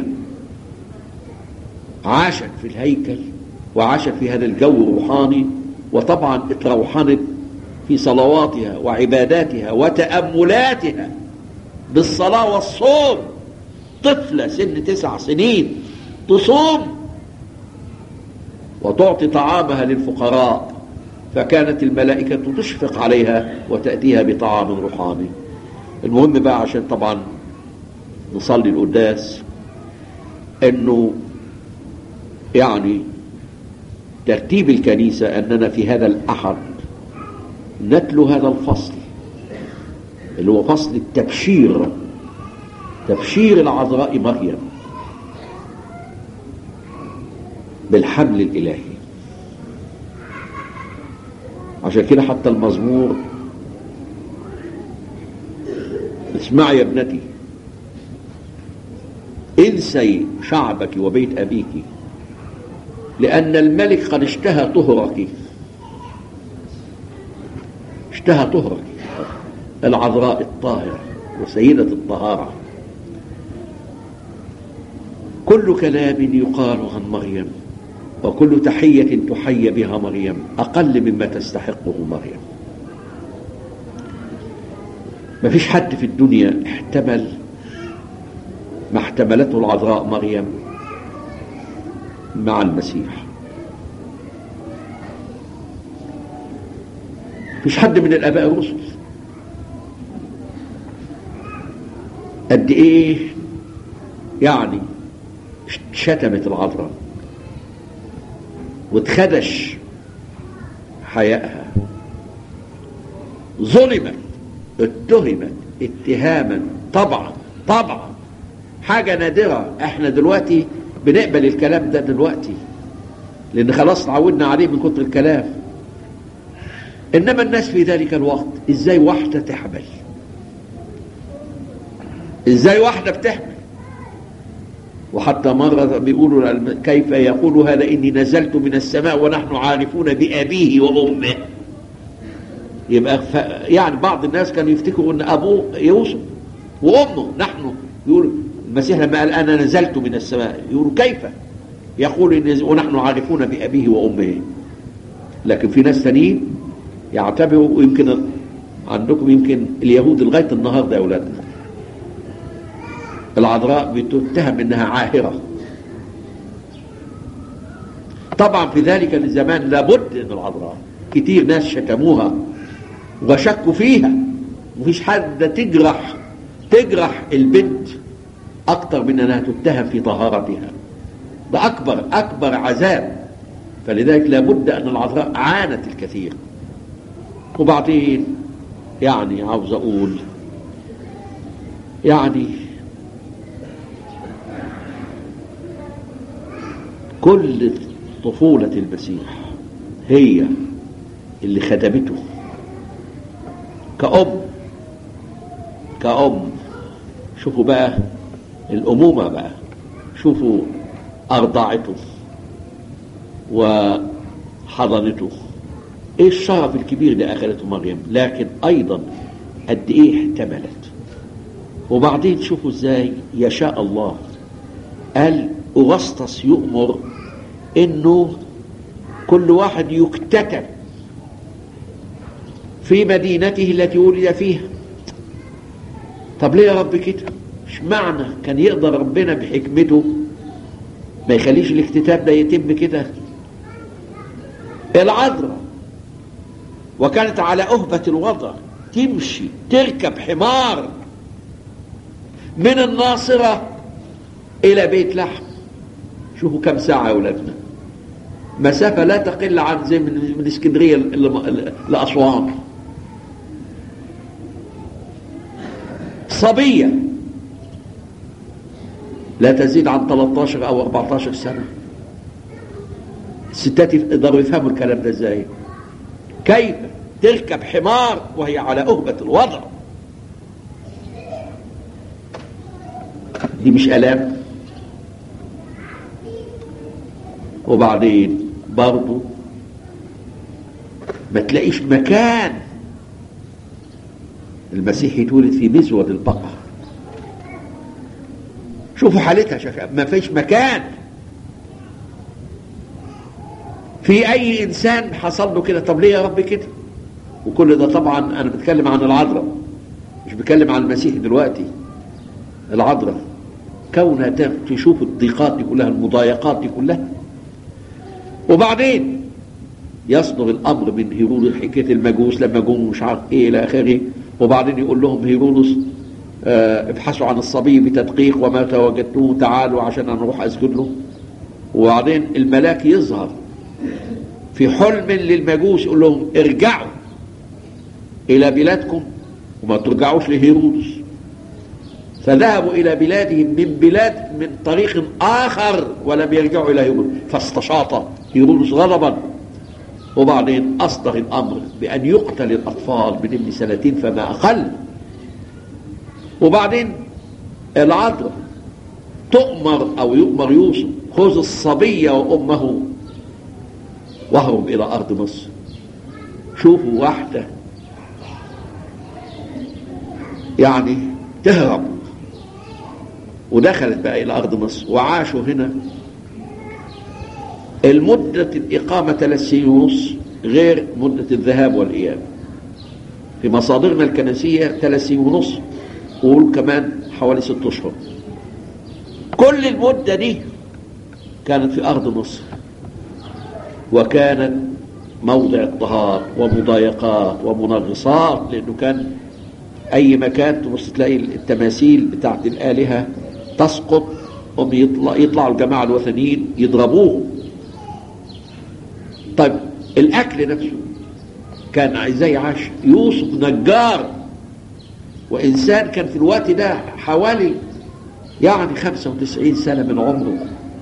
عاشت في الهيكل وعاشت في هذا الجو الروحاني وطبعا اتروحنت في صلواتها وعباداتها وتأملاتها بالصلاة والصوم طفلة سن تسع سنين تصوم وتعطي طعامها للفقراء فكانت الملائكة تشفق عليها وتأتيها بطعام روحاني المهم بقى عشان طبعا نصلي القداس انه يعني ترتيب الكنيسة اننا في هذا الاحد نتلو هذا الفصل اللي هو فصل التبشير تبشير العذراء مريم بالحمل الإلهي عشان كده حتى المزمور اسمعي يا ابنتي انسي شعبك وبيت أبيك لأن الملك قد اشتهى طهرك اشتهى طهرك العذراء الطاهرة وسيدة الطهارة كل كلام يقال عن مريم وكل تحية تحيى بها مريم أقل مما تستحقه مريم ما فيش حد في الدنيا احتمل ما احتملته العذراء مريم مع المسيح مفيش حد من الآباء الرسل قد إيه يعني شتمت العذراء واتخدش حيائها ظلمت اتهمت اتهاما طبعا طبعا حاجة نادرة احنا دلوقتي بنقبل الكلام ده دلوقتي لان خلاص تعودنا عليه من كتر الكلام انما الناس في ذلك الوقت ازاي واحدة تحمل ازاي واحدة بتحمل وحتى مرة بيقولوا كيف يقول هذا إني نزلت من السماء ونحن عارفون بأبيه وأمه يبقى ف... يعني بعض الناس كانوا يفتكروا ان ابوه يوسف وامه نحن يقول المسيح لما قال انا نزلت من السماء يقولوا كيف يقول إن ونحن عارفون بابيه وامه لكن في ناس ثانيين يعتبروا ويمكن عندكم يمكن اليهود لغايه النهارده يا اولادنا العذراء بتتهم انها عاهره طبعا في ذلك الزمان لابد ان العذراء كتير ناس شتموها وشكوا فيها مفيش حد تجرح تجرح البنت اكتر من انها تتهم في طهارتها ده اكبر اكبر عذاب فلذلك لابد ان العذراء عانت الكثير وبعدين يعني عاوز اقول يعني كل طفولة المسيح هي اللي خدمته كأم كأم شوفوا بقى الأمومة بقى شوفوا أرضعته وحضنته ايه الشرف الكبير اللي أخذته مريم لكن أيضا قد ايه احتملت وبعدين شوفوا ازاي يشاء الله قال أغسطس يؤمر انه كل واحد يكتتب في مدينته التي ولد فيها طب ليه يا رب كده مش معنى كان يقدر ربنا بحكمته ما يخليش الاكتتاب ده يتم كده العذراء وكانت على أهبة الوضع تمشي تركب حمار من الناصرة إلى بيت لحم شوفوا كم ساعة يا أولادنا مسافة لا تقل عن زي من, من اسكندرية لأسوان صبية لا تزيد عن 13 أو 14 سنة الستات يقدروا يفهموا الكلام ده ازاي كيف تركب حمار وهي على أهبة الوضع دي مش آلام وبعدين برضه ما تلاقيش مكان المسيح يتولد في مزود البقر شوفوا حالتها شفاء ما فيش مكان في اي انسان حصل له كده طب ليه يا رب كده وكل ده طبعا انا بتكلم عن العذراء مش بتكلم عن المسيح دلوقتي العذراء كونها تشوف الضيقات دي كلها المضايقات دي كلها وبعدين يصدر الامر من هيرودس حكايه المجوس لما جم مش عارف ايه الى اخره وبعدين يقول لهم هيرودس آه ابحثوا عن الصبي بتدقيق وما توجدتوه تعالوا عشان انا اروح اسجد له وبعدين الملاك يظهر في حلم للمجوس يقول لهم ارجعوا الى بلادكم وما ترجعوش لهيرودس فذهبوا الى بلادهم من بلاد من طريق اخر ولم يرجعوا الى هيرودس فاستشاط هيرودس غضبا وبعدين اصدر الامر بان يقتل الاطفال من ابن سنتين فما اقل وبعدين العذراء تؤمر او يؤمر يوسف خذ الصبيه وامه واهرب الى ارض مصر شوفوا واحده يعني تهرب ودخلت بقى الى ارض مصر وعاشوا هنا المدة الإقامة ثلاث سنين ونص غير مدة الذهاب والإياب في مصادرنا الكنسية ثلاث سنين ونص وقول كمان حوالي ست أشهر كل المدة دي كانت في أرض مصر وكانت موضع اضطهاد ومضايقات ومنغصات لأنه كان أي مكان تبص تلاقي التماثيل بتاعت الآلهة تسقط هم يطلع يطلعوا الجماعة الوثنيين يضربوهم طيب الأكل نفسه كان ازاي عاش يوسف نجار وإنسان كان في الوقت ده حوالي يعني 95 سنة من عمره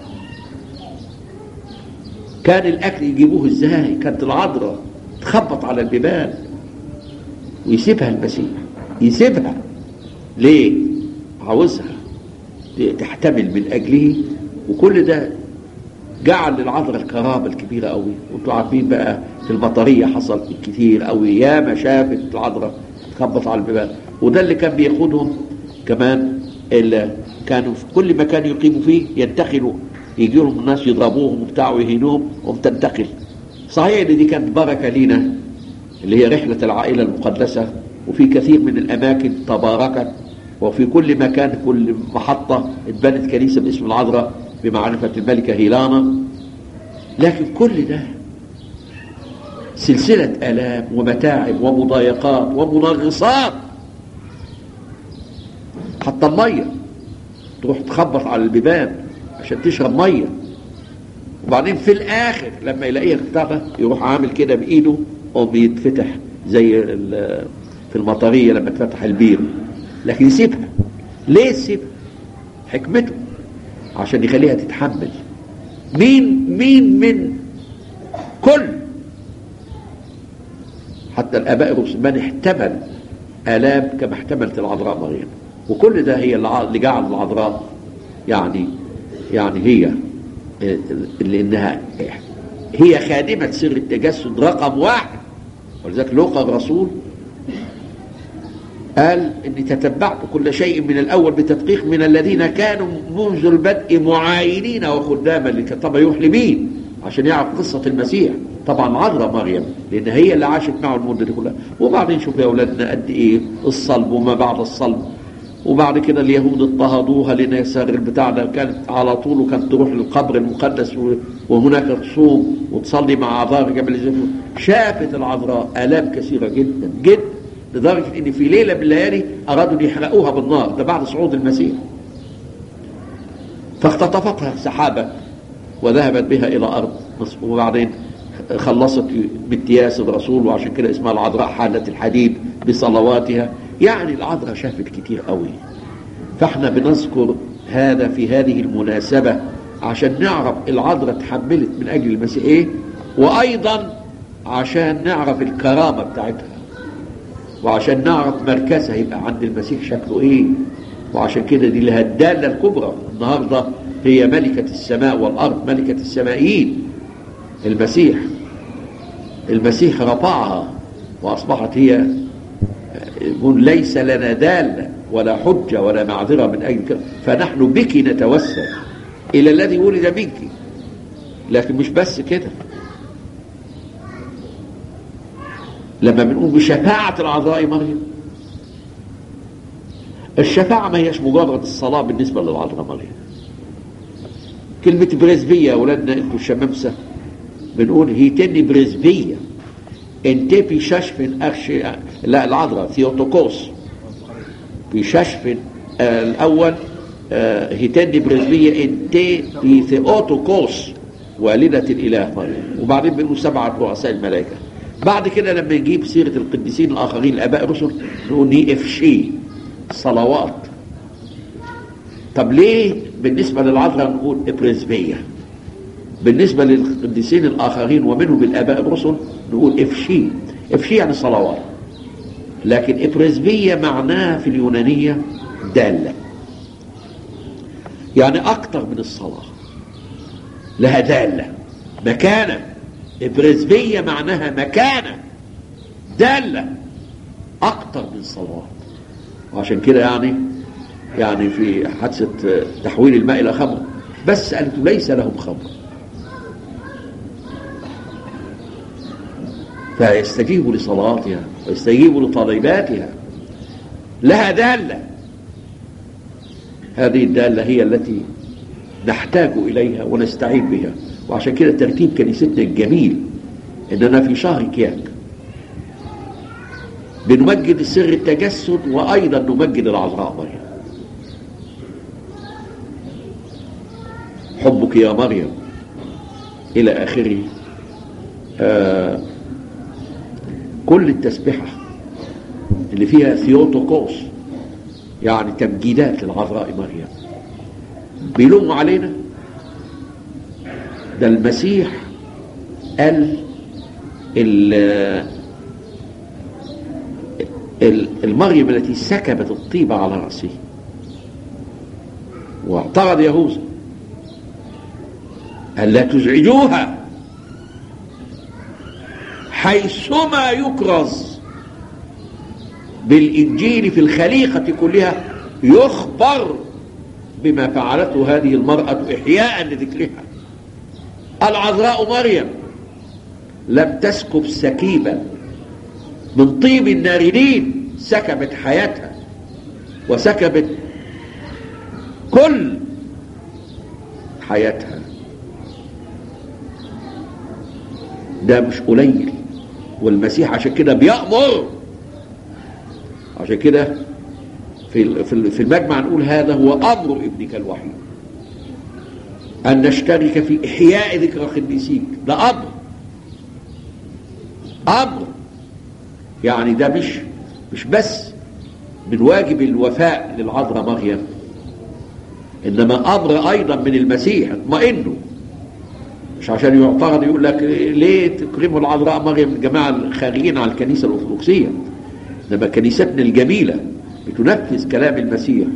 كان الأكل يجيبوه ازاي كانت العذراء تخبط على البيبان ويسيبها المسيح يسيبها ليه عاوزها تحتمل من أجله وكل ده جعل للعذراء الكرامة الكبيرة قوي وانتوا عارفين بقى في المطرية حصل كتير قوي ياما شافت العذراء تخبط على البيبان وده اللي كان بياخدهم كمان اللي كانوا في كل مكان يقيموا فيه ينتقلوا يجي لهم الناس يضربوهم وبتاع ويهينوهم وتنتقل صحيح ان دي كانت بركة لينا اللي هي رحلة العائلة المقدسة وفي كثير من الأماكن تباركت وفي كل مكان كل محطة اتبنت كنيسة باسم العذراء بمعرفة الملكة هيلانا لكن كل ده سلسلة آلام ومتاعب ومضايقات ومنغصات حتى المية تروح تخبط على البيبان عشان تشرب مية وبعدين في الآخر لما يلاقيها كتابة يروح عامل كده بإيده وبيتفتح زي في المطرية لما تفتح البير لكن يسيبها ليه يسيبها حكمته عشان يخليها تتحمل مين مين من كل حتى الآباء الرسمان احتمل آلام كما احتملت العذراء مريم وكل ده هي اللي جعل العذراء يعني يعني هي لأنها هي خادمة سر التجسد رقم واحد ولذلك لوقا الرسول قال اني تتبعت كل شيء من الاول بتدقيق من الذين كانوا منذ البدء معاينين وخداما لكي طبعا يروح لمين عشان يعرف قصة المسيح طبعا عذراء مريم لان هي اللي عاشت معه المدة دي كلها وبعدين شوف يا اولادنا قد ايه الصلب وما بعد الصلب وبعد كده اليهود اضطهدوها لان يسار البتاع ده كانت على طول وكانت تروح للقبر المقدس وهناك تصوم وتصلي مع عذراء جبل الزيتون شافت العذراء الام كثيره جدا جدا لدرجة ان في ليلة من الليالي ارادوا ان يحرقوها بالنار ده بعد صعود المسيح فاختطفتها سحابة وذهبت بها الى ارض مصر وبعدين خلصت بامتياز الرسول وعشان كده اسمها العذراء حالة الحديد بصلواتها يعني العذراء شافت كتير قوي فاحنا بنذكر هذا في هذه المناسبة عشان نعرف العذراء تحملت من اجل المسيح ايه وايضا عشان نعرف الكرامة بتاعتها وعشان نعرف مركزها يبقى عند المسيح شكله ايه وعشان كده دي لها الدالة الكبرى النهاردة هي ملكة السماء والأرض ملكة السمائيين المسيح المسيح رفعها وأصبحت هي يقول ليس لنا دالة ولا حجة ولا معذرة من أجل كده فنحن بك نتوسل إلى الذي ولد منك لكن مش بس كده لما بنقول بشفاعة العذراء مريم الشفاعة ما هيش مجرد الصلاة بالنسبة للعذراء مريم كلمة برزبية يا أولادنا أنتوا الشمامسة بنقول هيتني برزبية انت في ششف أخشي لا العذراء ثيوتوكوس في ششف آه الأول آه هيتني برزبية انت في ثيوتوكوس والدة الإله مريم وبعدين بنقول سبعة رؤساء الملائكة بعد كده لما يجيب سيرة القديسين الآخرين الآباء الرسل نقول ني اف شي صلوات طب ليه بالنسبة للعذراء نقول إبرزبية بالنسبة للقديسين الآخرين ومنهم الآباء الرسل نقول إفشي إفشي يعني صلوات لكن إبرزبية معناها في اليونانية دالة يعني أكتر من الصلاة لها دالة مكانة إبرزبية معناها مكانة دالة أكتر من صلاة وعشان كده يعني يعني في حادثة تحويل الماء إلى خمر بس قالت ليس لهم خمر فيستجيبوا لصلاتها ويستجيبوا لطلباتها لها دالة هذه الدالة هي التي نحتاج إليها ونستعين بها وعشان كده ترتيب كنيستنا الجميل إننا في شهر كياك بنمجد سر التجسد وأيضا نمجد العذراء مريم حبك يا مريم إلى آخره آه كل التسبحة اللي فيها ثيوتوكوس يعني تمجيدات للعذراء مريم بيلوموا علينا ده المسيح قال المريم التي سكبت الطيبة على رأسه واعترض يهوذا ألا تزعجوها حيثما يكرز بالإنجيل في الخليقة كلها يخبر بما فعلته هذه المرأة إحياء لذكرها العذراء مريم لم تسكب سكيبا من طيب الناردين سكبت حياتها وسكبت كل حياتها ده مش قليل والمسيح عشان كده بيأمر عشان كده في في المجمع نقول هذا هو امر ابنك الوحيد ان نشترك في احياء ذكرى قديسيك ده امر امر يعني ده مش مش بس من واجب الوفاء للعذراء مريم انما امر ايضا من المسيح اطمئنوا مش عشان يعترض يقول لك ليه تكرموا العذراء مريم الجماعه الخارجين على الكنيسه الارثوذكسيه انما كنيستنا الجميله بتنفذ كلام المسيح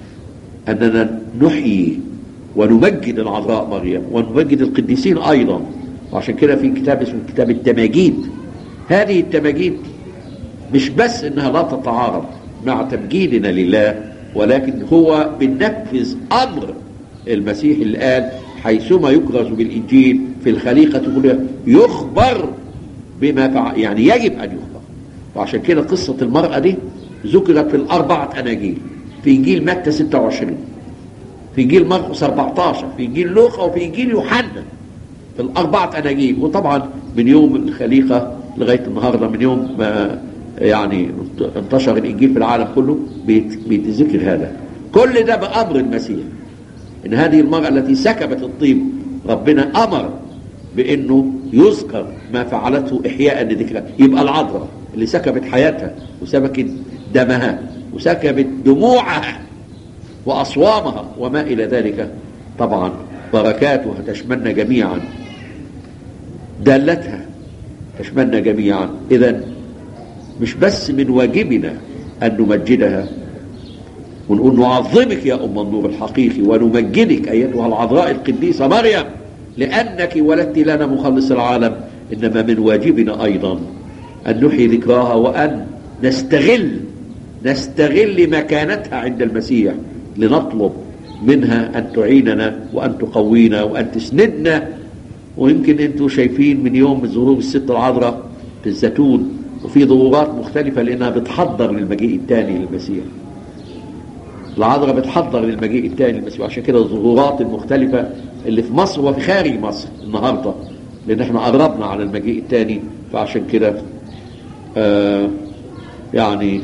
اننا نحيي ونمجد العذراء مريم ونمجد القديسين ايضا وعشان كده في كتاب اسمه كتاب التماجيد هذه التماجيد مش بس انها لا تتعارض مع تمجيدنا لله ولكن هو بننفذ امر المسيح اللي قال حيثما يكرز بالانجيل في الخليقه كلها يخبر بما فعل يعني يجب ان يخبر وعشان كده قصه المراه دي ذكرت في الاربعه اناجيل في انجيل متى 26 في انجيل مرقس 14 في انجيل لوقا وفي انجيل يوحنا في الاربعه اناجيل وطبعا من يوم الخليقه لغايه النهارده من يوم ما يعني انتشر الانجيل في العالم كله بيتذكر هذا كل ده بامر المسيح ان هذه المراه التي سكبت الطيب ربنا امر بانه يذكر ما فعلته احياء لذكرها يبقى العذراء اللي سكبت حياتها وسبكت دمها وسكبت دموعها واصوامها وما الى ذلك طبعا بركاتها تشملنا جميعا دالتها تشملنا جميعا اذا مش بس من واجبنا ان نمجدها ونقول نعظمك يا ام النور الحقيقي ونمجدك ايتها العذراء القديسه مريم لانك ولدت لنا مخلص العالم انما من واجبنا ايضا ان نحيي ذكراها وان نستغل نستغل مكانتها عند المسيح لنطلب منها ان تعيننا وان تقوينا وان تسندنا ويمكن انتم شايفين من يوم ظهور الست العذراء في الزيتون وفي ظهورات مختلفة لأنها بتحضر للمجيء الثاني للمسيح العذراء بتحضر للمجيء الثاني للمسيح عشان كده الظهورات المختلفة اللي في مصر وفي خارج مصر النهاردة لأن احنا قربنا على المجيء الثاني فعشان كده آه يعني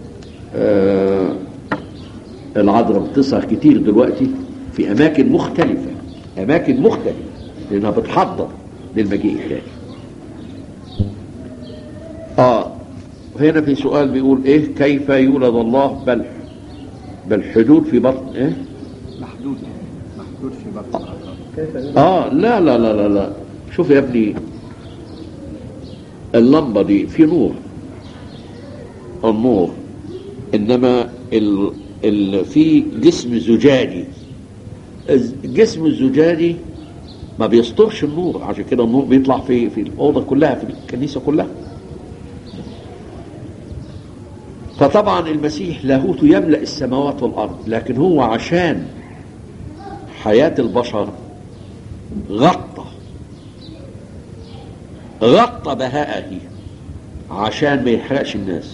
آه العذراء بتظهر كتير دلوقتي في أماكن مختلفة أماكن مختلفة لأنها بتحضر للمجيء الثاني آه هنا في سؤال بيقول إيه كيف يولد الله بل بل حدود في بطن إيه محدود محدود في بطن آه لا لا لا لا لا شوف يا ابني اللمبة دي في نور النور إنما ال ال في جسم زجاجي الجسم الزجاجي ما بيسترش النور عشان كده النور بيطلع في في الأوضة كلها في الكنيسة كلها فطبعا المسيح لاهوته يملأ السماوات والأرض لكن هو عشان حياة البشر غطى غطى بهائه عشان ما يحرقش الناس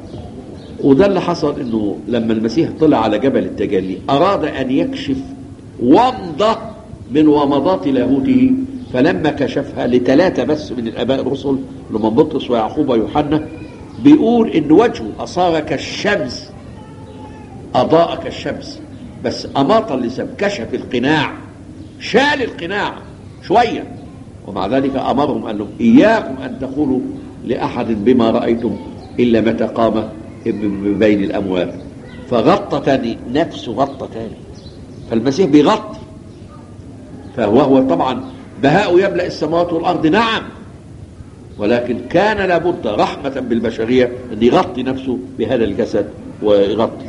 وده اللي حصل انه لما المسيح طلع على جبل التجلي اراد ان يكشف ومضة من ومضات لاهوته فلما كشفها لثلاثة بس من الآباء الرسل لما بطرس ويعقوب ويوحنا بيقول إن وجهه أصار كالشمس أضاء كالشمس بس أماط اللسان كشف القناع شال القناع شوية ومع ذلك أمرهم قال لهم إياكم أن تقولوا لأحد بما رأيتم إلا متى قام من بين الأموات فغطى تاني نفسه غطى تاني فالمسيح بيغطي فهو هو طبعا بهاء يملأ السماوات والأرض نعم ولكن كان لابد رحمة بالبشرية أن يغطي نفسه بهذا الجسد ويغطي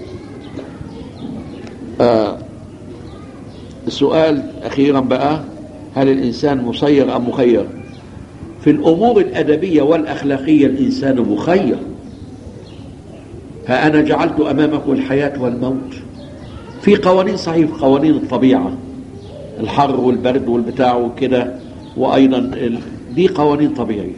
آه السؤال أخيرا بقى هل الإنسان مسير أم مخير في الأمور الأدبية والأخلاقية الإنسان مخير ها أنا جعلت أمامكم الحياة والموت في قوانين صحيح قوانين الطبيعة الحر والبرد والبتاع وكده وأيضا ال... دي قوانين طبيعية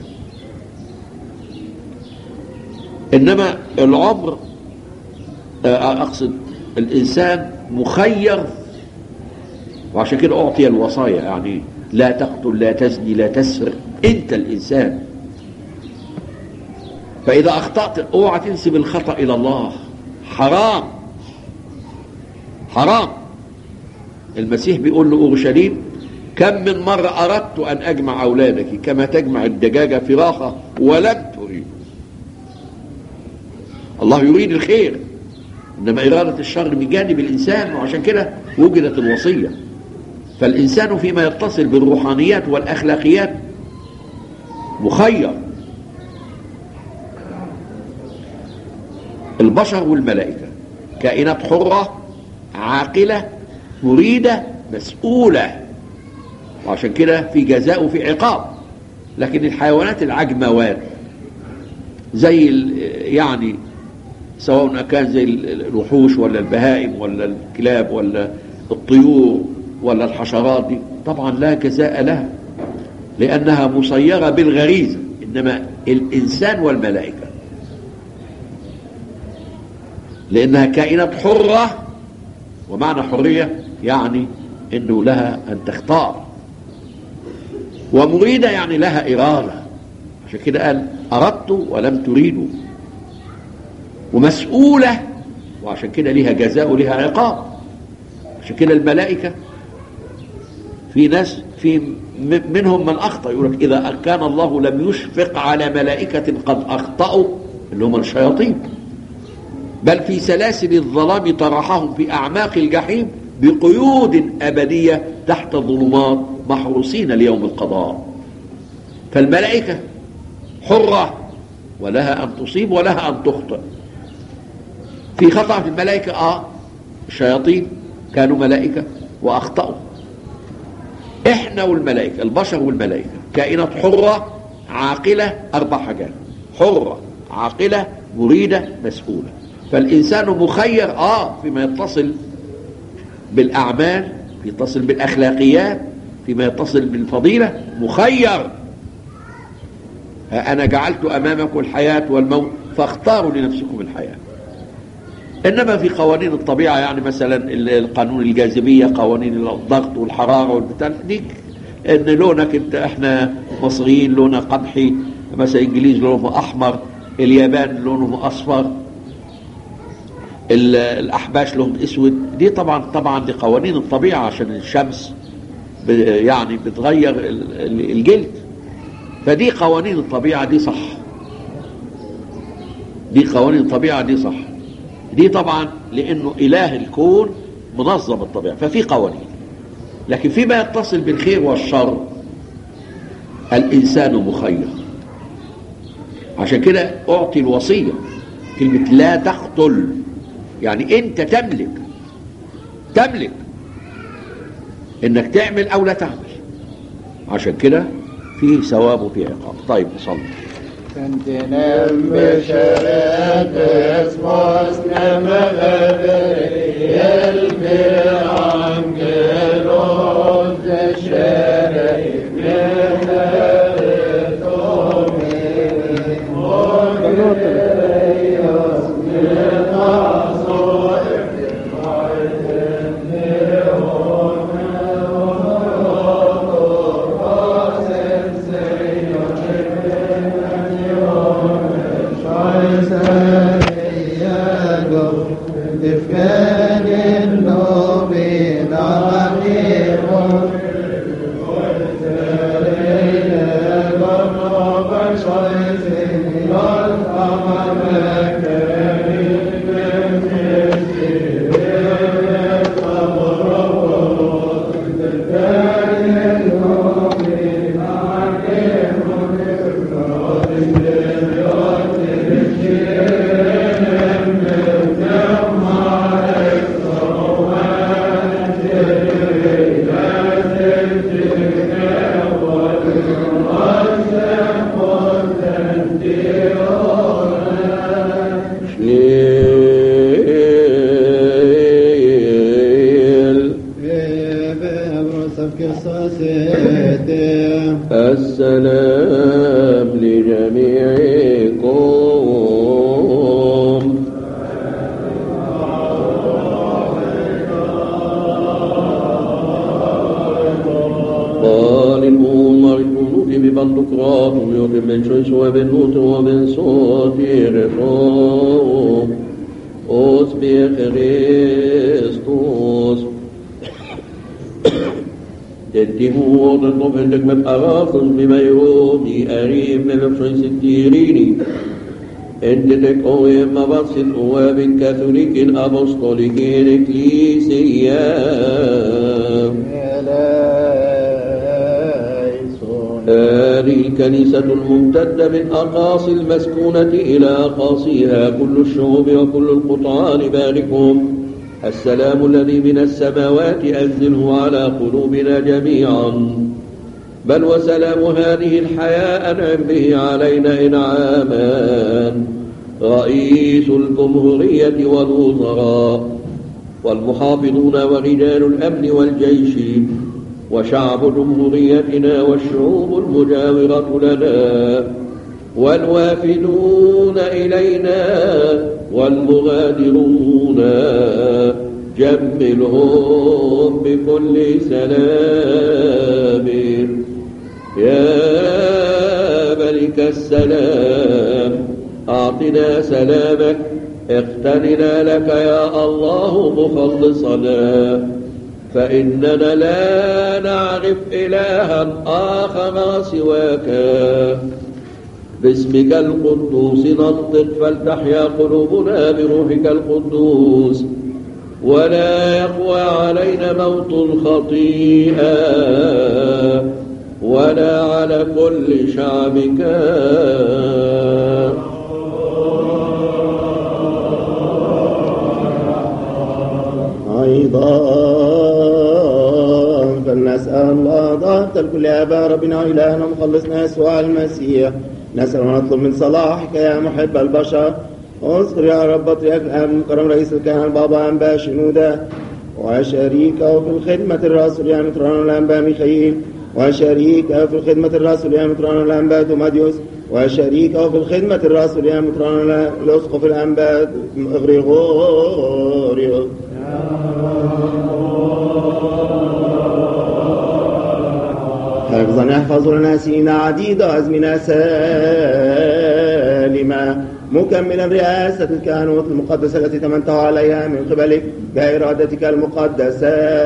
إنما العمر أقصد الإنسان مخير وعشان كده أعطي الوصايا يعني لا تقتل لا تزني لا تسرق أنت الإنسان فإذا أخطأت اوعى تنسب الخطأ إلى الله حرام حرام المسيح بيقول لأورشليم كم من مرة أردت أن أجمع أولادك كما تجمع الدجاجة فراخة ولم تريد الله يريد الخير إنما إرادة الشر من جانب الإنسان وعشان كده وجدت الوصية فالإنسان فيما يتصل بالروحانيات والأخلاقيات مخير البشر والملائكة كائنات حرة عاقلة مريدة مسؤولة وعشان كده في جزاء وفي عقاب لكن الحيوانات العجموات زي يعني سواء كان زي الوحوش ولا البهائم ولا الكلاب ولا الطيور ولا الحشرات دي طبعا لا جزاء لها لأنها مسيرة بالغريزة إنما الإنسان والملائكة لأنها كائنات حرة ومعنى حرية يعني أنه لها أن تختار ومريدة يعني لها إرادة عشان كده قال أردت ولم تريدوا ومسؤولة وعشان كده لها جزاء ولها عقاب عشان كده الملائكة في ناس في منهم من أخطأ يقول لك إذا كان الله لم يشفق على ملائكة قد أخطأوا اللي هم الشياطين بل في سلاسل الظلام طرحهم في أعماق الجحيم بقيود أبدية تحت الظلمات محروسين ليوم القضاء فالملائكة حرة ولها أن تصيب ولها أن تخطئ في خطأ في الملائكة آه الشياطين كانوا ملائكة وأخطأوا إحنا والملائكة البشر والملائكة كائنات حرة عاقلة أربع حاجات حرة عاقلة مريدة مسؤولة فالإنسان مخير آه فيما يتصل بالأعمال يتصل بالأخلاقيات فيما يتصل بالفضيلة مخير أنا جعلت أمامكم الحياة والموت فاختاروا لنفسكم الحياة إنما في قوانين الطبيعة يعني مثلا القانون الجاذبية قوانين الضغط والحرارة والبتاع دي إن لونك أنت إحنا مصريين لوننا قمحي مثلا الإنجليز لونهم أحمر اليابان لونهم أصفر الأحباش لهم أسود دي طبعا طبعا دي قوانين الطبيعة عشان الشمس يعني بتغير الجلد فدي قوانين الطبيعة دي صح دي قوانين الطبيعة دي صح دي طبعا لأنه إله الكون منظم الطبيعة ففي قوانين لكن فيما يتصل بالخير والشر الإنسان مخير عشان كده أعطي الوصية كلمة لا تقتل يعني أنت تملك تملك إنك تعمل أو لا تعمل عشان كده في ثواب وفي عقاب طيب نصلي Sentinem beşeret esmasneme el bir angelos deşere الكفر إفكان النوم نعيم شليل السلام لجميعكم قال الأمر الجنود ببندقراط ويوم من شويس ومن نوت ومن صوت رسوم أصبح خريستوس تنتهوا وتطلب عندك مبأراخص بما يرودي أريم من بشويس التيريني انت تقوي مبسط قواب كاثوليك أبسطوليك إكليسيا هذه الكنيسة الممتدة من أقاصي المسكونة إلى أقاصيها كل الشعوب وكل القطعان باركهم السلام الذي من السماوات أنزله على قلوبنا جميعا بل وسلام هذه الحياة أنعم به علينا إنعاما رئيس الجمهورية والوزراء والمحافظون ورجال الأمن والجيش وشعب جمهوريتنا والشعوب المجاورة لنا والوافدون إلينا والمغادرون جملهم بكل سلام يا ملك السلام أعطنا سلامك اختننا لك يا الله مخلصنا فإننا لا نعرف إلها آخر سواك باسمك القدوس ننطق فلتحيا قلوبنا بروحك القدوس ولا يقوى علينا موت الخطيئة ولا على كل شعبك أيضا فلنسأل الله ضابط الكل يا أبا ربنا وإلهنا ومخلصنا يسوع المسيح نسأل ونطلب من صلاحك يا محب البشر اذكر يا رب بطريرك الآب المكرم رئيس الكهنة البابا أنبا شنودة وشريكه في الخدمة الرسول يا متران الأنبا ميخائيل وشريكه في الخدمة الرسول يا متران الأنبا توماديوس وشريكه في الخدمة الرسول يا متران الأسقف الأنبا غريغوريوس حفظا يحفظ لنا سنين عديدة أزمنة سالمة مكملا رئاسة الكهنوت المقدسة التي تمنته عليها من قبلك بإرادتك المقدسة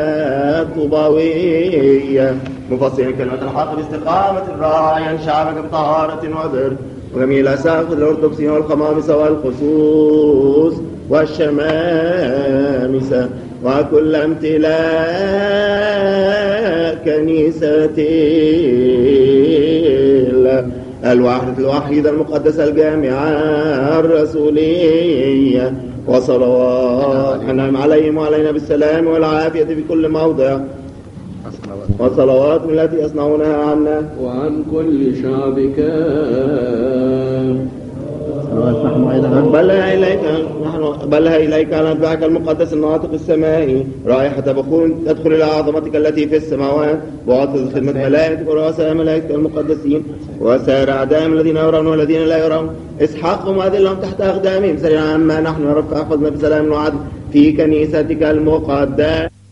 الطوباوية مفصلا كلمة الحق باستقامة راعيا شعبك بطهارة وبر وجميل أساقف الأرثوذكسيين والخمامسة والخصوص والشمامسة وكل امتلاء كنيسة الله الواحدة الوحيدة المقدسة الجامعة الرسولية وصلوات أنعم عليهم وعلينا بالسلام والعافية في كل موضع وصلوات التي يصنعونها عنا وعن كل شعبك بلها إليك نحن بلها إليك على أتباعك المقدس الناطق السمائي رائحة بخور تدخل إلى عظمتك التي في السماوات وعطف خدمة ملائكتك ورؤساء ملائكتك المقدسين وسائر أعدائهم الذين يرون والذين لا يرون اسحقهم وأذلهم تحت أقدامهم سريعا عما نحن رب احفظنا بسلام وعدل في كنيستك المقدسة